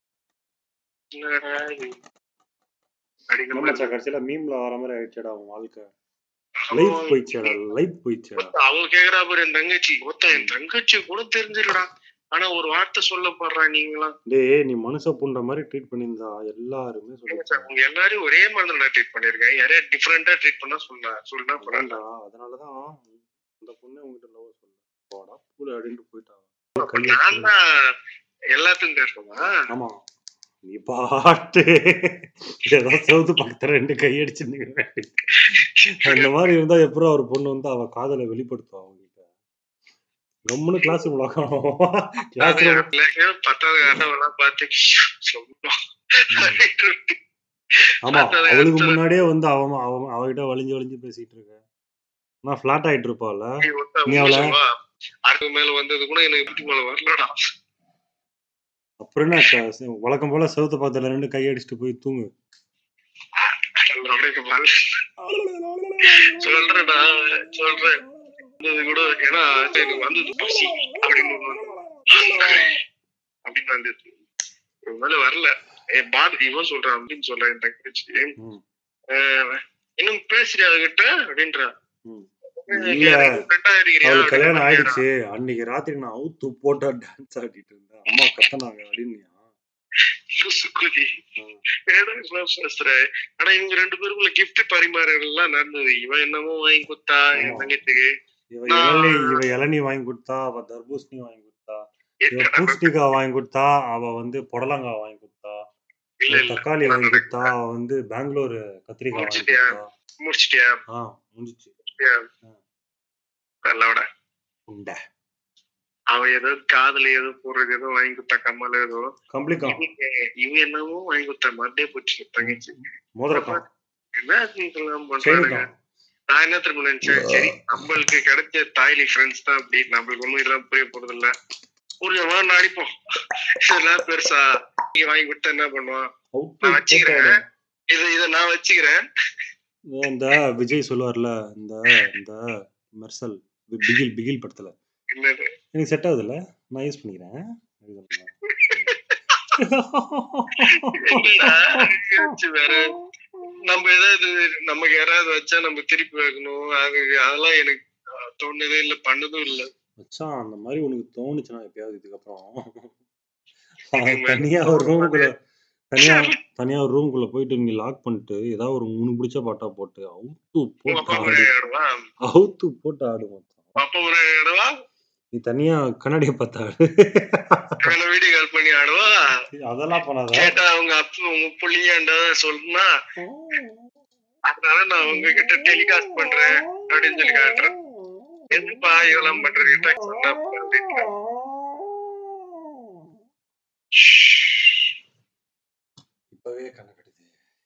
என்னடா இது அப்படின்ற ஆமா மாதிரி மச்சான், கடைசியில மீம்ல வர மாதிரி ஆயிடுச்சேடா உன் வாழ்க்கை லைஃப் அவன் போயிடுச்சேடா லைஃப் போயிடுச்சேடா அவ கேக்குறா பாரு என் தங்கச்சி ஒத்த என் தங்கச்சி கூட தெரிஞ்சிருடா ஆனா ஒரு வார்த்தை சொல்ல போடுறா நீங்களாம் டேய் நீ மனுஷ புண்ட மாதிரி ட்ரீட் பண்ணியிருந்தா எல்லாருமே சார், சொல்லிட்டாங்க உங்க எல்லாரையும் ஒரே மாதிரி நான் ட்ரீட் பண்ணிருக்கேன் யாரையா டிஃபரெண்டா ட்ரீட் பண்ணா சொல்ல சொல்லுனா பரவாயில்ல வேண்டா அதனாலதான் அந்த பொண்ணு உங்ககிட்ட லவ் சொல்ல போடா பூல அப்படின்ட்டு போயிட்டா அப்ப நான் தான் எல்லாத்துக்கும் பேசுறேன் ஆமா நீ பாட்டு ஏதோ சவுத்து பக்கத்துல ரெண்டு கையடிச்சு நிக்கிற. அந்த மாதிரி இருந்தா எப்பறம் ஒரு பொண்ணு வந்து அவ காதலை வெளிப்படுத்துவா அவங்க கிட்ட கம்முன்னு கிளாஸ் உலகம் கிளாஸ் பத்தாவது காரணம் பார்த்து சும்மா ஆமா பத்தாவது அவளுக்கு காலத்துல முன்னாடியே வந்து அவன் அவன் அவகிட்ட வலிஞ்சு வலிஞ்சு பேசிட்டு இருக்க நான் ஃபிளாட் ஆயிட்டு இருப்பால நீ ஒருத்தன் நீ உண்மை அவளை- சொல்லுவா. அடுத்த மேல வந்தது கூட எனக்கு இப்படி மேல வரலடா அப்புறம் என்ன க- வழக்கம் போல செவத்து பக்கத்துல ரெண்டு கையடிச்சுட்டு போய் தூங்கு உனக்கு வரல. சொல்றேன்டா சொல்றேன் வந்தது கூட ஏன்னா சரி, எனக்கு வந்தது பசி அப்படின்னு ஒண்ணு வந்து- அப்படின்னு வந்தது இவன் மேல வரல என் பாத் இவன் சொல்றான் அப்படின்னு சொல்றேன் என் தங்கச்சி ம். அஹ், இன்னும் பேசுறியா அவகிட்ட அப்படின்றா ம். நீ இல்ல எனக்கு friend ஆ இருக்கிறியா? அவளுக்கு கல்யாணம் அப்படின்னு ஆயிடுச்சு அன்னைக்கு ராத்திரி நான் அவுத்து போட்டா டான்ஸ் ஆடிட்டு இருந்தேன் அம்மா கத்தனாங்க அப்படின்னு சுக்குதி. ஏடா இதெல்லாம் பேசுற? ஆனா இவங்க ரெண்டு பேருக்குள்ள gift பரிமாறல் எல்லாம் நடந்தது இவன் என்னமோ வாங்கி கொடுத்தா என் ஆமா. தங்கத்துக்கு இவ இளநீ இவ இளநீ வாங்கி கொடுத்தா அவ தர்பூசணி வாங்கி கொடுத்தா இவ பூஸ்டிக்காய் வாங்கி கொடுத்தா அவ வந்து புடலங்காய் வாங்கி கொடுத்தா இல்ல இவ இல்ல தக்காளி வாங்கி கொடுத்தா அவ வந்து பெங்களூர் கத்திரிக்காய் வாங்கி முடிச்சிட்டியா? கொடுத்தா முடிச்சிட்டியா ஆ முடிஞ்சிச்சு நல்லவட உண்ட அவன் ஏதோ காதுல ஏதோ போடுறது ஏதோ வாங்கி கொடுத்தா கம்மல் ஏதோ கம்பளிக்கா இவன் இவன் என்னமோ வாங்கி கொடுத்தா மறுபடியும் போச்சு தங்கச்சி மோதிரக்கா என்ன இதெல்லாம் பண்றானுங்க செயினுக்கா நான் என்ன திரும்ப நினைச்சேன் சரி நம்மளுக்கு கிடைச்ச தாய்லி ஃப்ரெண்ட்ஸ் தான் அப்படி நம்மளுக்கு ஒண்ணும் இதெல்லாம் புரிய போறது இல்ல புரியவா நடிப்போம் இதெல்லாம் பெருசா நீ வாங்கி கொடுத்தா என்ன பண்ணுவான் அவுத்து நான் வச்சுக்கிறேன். போட்டாரு. இத இத நான் வச்சுக்கிறேன் இந்த விஜய் சொல்லுவார்ல இந்த இந்த மெர்சல் பி- பிகில் பிகில் படத்துல என்னது எனக்கு செட் ஆகுதுல்ல நான் யூஸ் பண்ணிக்கிறேன் என்னடா, யோசிச்சு வேற நம்ம ஏதாவது நமக்கு யாராவது வச்சா நம்ம திருப்பி வைக்கணும் அது அதெல்லாம் எனக்கு அஹ், தோணுதே இல்ல பண்ணதும் இல்ல மச்சான் அந்த மாதிரி உனக்கு தோணுச்சுன்னா எப்பயாவது இதுக்கப்புறம் அவன் தனியா ஒரு ரூமுக்குள்ள தனியா தனியா ஒரு ரூமுக்குள்ள போயிட்டு நீ லாக் பண்ணிட்டு ஏதாவது ஒரு உனக்கு பிடிச்ச பாட்டா போட்டு அவுத்து உங்க போட்டு அப்பா ஆடு முன்னாடி ஆடுவா அவுத்து போட்டு ஆடு மச்சான் அப்பா முன்னாடி ஆடுவா நீ தனியா கண்ணாடியை பார்த்து ஆடு வேலை வீடியோ கால் பண்ணி ஆடுவா அதெல்லாம் பண்ணாத கேட்டா அவங்க அப்பா உங்க புள்ளியாண்டா சொன்னா அதனால நான் உங்ககிட்ட டெலிகாஸ்ட் பண்றேன் அப்படின்னு சொல்லி காட்டுறேன் எதுப்பா இதெல்லாம் பண்றது கிட்ட சொன்னா அப்படின்ட்டு. இப்பவே கண்ணு கட்டுது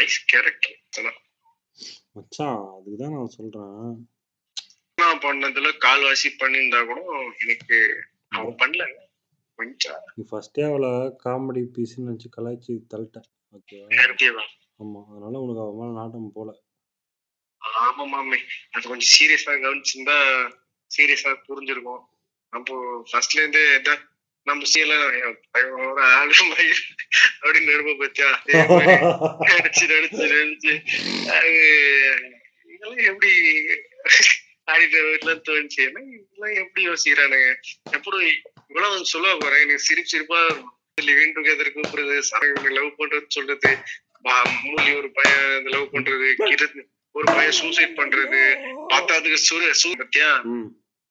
நைஸ் கேரக்டர் மச்சான் அதுக்கு தான் நான் சொல்றேன் நான் பண்ணதுல கால்வாசி பண்ணியிருந்தா கூட எனக்கு அவன் பண்ணல கொஞ்சம் நீ ஃபர்ஸ்டே அவளை காமெடி பீஸ்ன்னு நினச்சி கலாய்ச்சி தள்ளிட்டேன் ஓகேவா ஓகேவா ஆமா அதனால உனக்கு அவன் மேல நாட்டம் போல ஆமா மாமே அது கொஞ்சம் சீரியஸா கவனிச்சிருந்தா சீரியஸா புரிஞ்சிருக்கும் அப்போ ஃபர்ஸ்ட்ல இருந்தே இதான் நம்ம சீல ஒரு ஆளு மாதிரி அப்படின்னு நிருப பத்தியா நடிச்சு நடிச்சு நடிச்சு அது இதெல்லாம் எப்படி ஆடிட்டு வீட்டுல தோணுச்சு என்ன இதெல்லாம் எப்படி யோசிக்கிறானுங்க எப்படி இவ்வளவு சொல்ல போறேன் எனக்கு சிரிப்பு சிரிப்பா லிவிங் டுகெதர் கூப்பிடுறது சாமி லவ் பண்றது சொல்றது பா- மூலி ஒரு பையன் லவ் பண்றது கிரண் ஒரு பையன் சூசைட் பண்றது பத்தாவதுக்கு சூரிய சூ பத்தியா ம்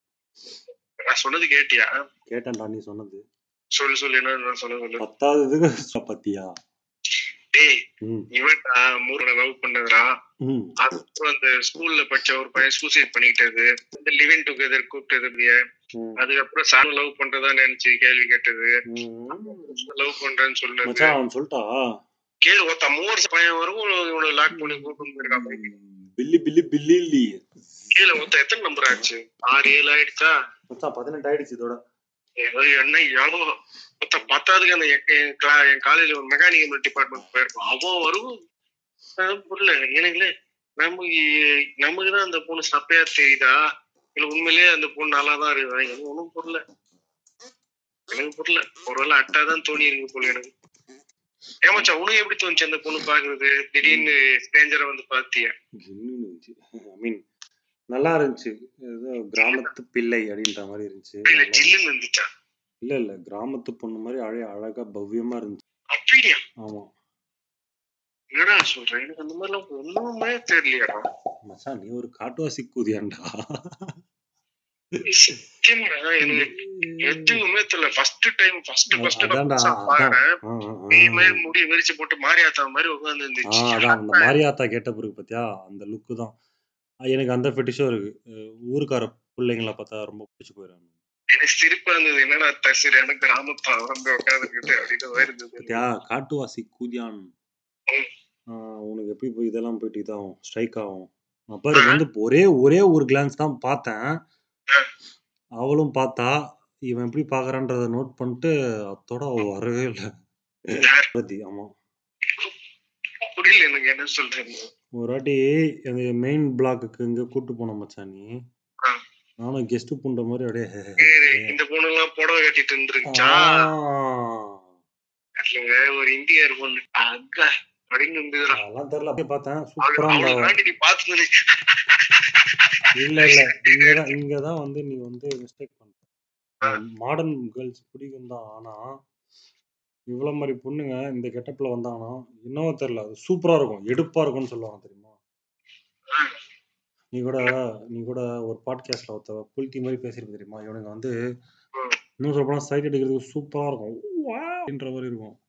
நான் சொன்னது கேட்டியா கேட்டேன்டா நீ சொன்னது சொல்லு சொல்லு என்ன நான் சொன்ன சொல்லு பத்தாவது இதுக்கு பத்தியா டேய் ம் இவன் மூணு லவ் பண்ணதுடா ம் அதுக்கப்புறம் அந்த ஸ்கூல்ல படிச்ச ஒரு பையன் சூசைட் பண்ணிக்கிட்டது இந்த லிவிங் டுகெதர் கூப்பிட்டது அப்படியே ம். அதுக்கப்புறம் சார் லவ் பண்றதா நினைச்சு கேள்வி கேட்டது ம். லவ் பண்றேன்னு சொல்றது மச்சான் அவன் சொல்லிட்டா கேளு ஒருத்த மூணு பையன் வரும் இவனை லாக் பண்ணி கூப்பிட்டு போயிருக்காங்க பில்லி பில்லி பில்லி இல்லி கீழே மொத்தம் எத்தனை நம்பர் ஆச்சு ஆறு ஏழு ஆயிடுச்சா மச்சான் பதினெட்டு ஆயிடுச்சு இதோட ஏதோ என்ன எவ்வளோ மொத்தம் பத்தாவதுக்கு அந்த என் என் கிளா- என் காலேஜ்ல ஒரு மெக்கானிக்கல் டிபார்ட்மெண்ட் போயிருப்பான் அவன் வரும் அதான் புரியல எனக்கு நமக்கு நமக்கு தான் அந்த பொண்ணு சப்பையா தெரியுதா இல்ல உண்மையிலேயே அந்த பொண்ணு நல்லா தான் இருக்குதா எனக்கு ஒண்ணும் புரியல எனக்கு புரியல ஒருவேளை அட்டாதான் தோணி இருக்கு போல எனக்கு ஏமாச்சா உனக்கு எப்படி தோணுச்சு அந்த பொண்ணு பாக்குறது திடீர்னு ஸ்ட்ரேஞ்சரை வந்து பாத்தியா ஐ மீன் நல்லா இருந்துச்சு ஏதோ கிராமத்து பிள்ளை அப்படின்ற மாதிரி இருந்துச்சு இல்ல நல்லா- ஜில்லுன்னு இருந்துச்சா இல்ல இல்ல கிராமத்து பொண்ணு மாதிரி அழகா அழகா பவ்யமா இருந்துச்சு அப்படியா ஆமா என்னடா சொல்றேன் எனக்கு அந்த மாதிரிலாம் ஒண்ணுமே தெரியலையாடா மச்சான் நீ ஒரு காட்டுவாசி கூதியாண்டா சத்தியமாடா எனக்கு எதுவுமே தெரியல ஃபர்ஸ்ட் டைம் ஃபர்ஸ்ட் ஃபர்ஸ்ட் அதான்டா அதான் பாக்குறேன் ஆ, ஆ, ஆ. நீ மாதிரி முடி விரிச்சு போட்டு மாரியாத்தா மாதிரி உட்கார்ந்து ஆ இருந்துச்சு அதான் அந்த மாரியாத்தா கேட்ட பிறகு பாத்தியா அந்த லுக்கு தான் ஆ, எனக்கு அந்த ஃபெட்டிஷும் இருக்கு அஹ் ஊருக்கார பிள்ளைங்கள பார்த்தா ரொம்ப பிடிச்சி போயிடும் எனக்கு சிரிப்பா இருந்தது என்னடா தசிர் எனக்கு கிராமத்தா வந்து உட்காந்துருக்குது அப்படின்னு மாதிரி இருந்தது பாத்தியா காட்டுவாசி கூதியான் ஆ, உனக்கு எப்படி போய் இதெல்லாம் போயிட்டு இதாகும் ஸ்ட்ரைக் ஆகும் அப்ப இது வந்து ஒரே ஒரே ஒரு கிளான்ஸ் தான் பார்த்தேன் அவளும் பார்த்தா இவன் எப்படி பாக்குறான்றத நோட் பண்ணிட்டு அத்தோட அவ வரவே இல்லை பத்தி ஆமா புரியல எனக்கு என்ன சொல்றேன் ஒரு வாட்டி எங்க மெயின் பிளாக்குக்கு இங்க கூட்டு போன மச்சான் நீ ஆ. நானும் கெஸ்ட் பண்ற மாதிரி அப்படியே இந்த பொண்ணு எல்லாம் புடவை கட்டிட்டு இருந்துருச்சா ஆ. இல்லைங்க ஒரு இந்தியர் பொண்ணு அக்கா அப்படின்னு இருந்ததுடா அதெல்லாம் தெரியல அப்படியே பார்த்தேன் அவளு- சூப்பரா அவளுக்கு இருந்தா வேண்டி நீ பாத்துட்டு இல்ல இல்ல இங்கதான் இங்கதான் வந்து நீ வந்து மிஸ்டேக் பண்ற மாடர்ன் கேர்ள்ஸ் பிடிக்கும் தான் ஆனா இவ்வளவு மாதிரி பொண்ணுங்க இந்த கெட்டப்ல வந்தாங்கன்னா என்னவோ தெரியல அது சூப்பரா இருக்கும் எடுப்பா இருக்கும்னு சொல்லுவாங்க தெரியுமா நீ கூட நீ கூட ஒரு பாட்காஸ்ட்ல ஒருத்த புல்தி மாதிரி பேசியிருக்க தெரியுமா இவனுங்க வந்து இன்னும் சொல்ல போனா சைட் அடிக்கிறதுக்கு சூப்பரா இருக்கும் அப்படின்ற மாதிரி இருக்கும்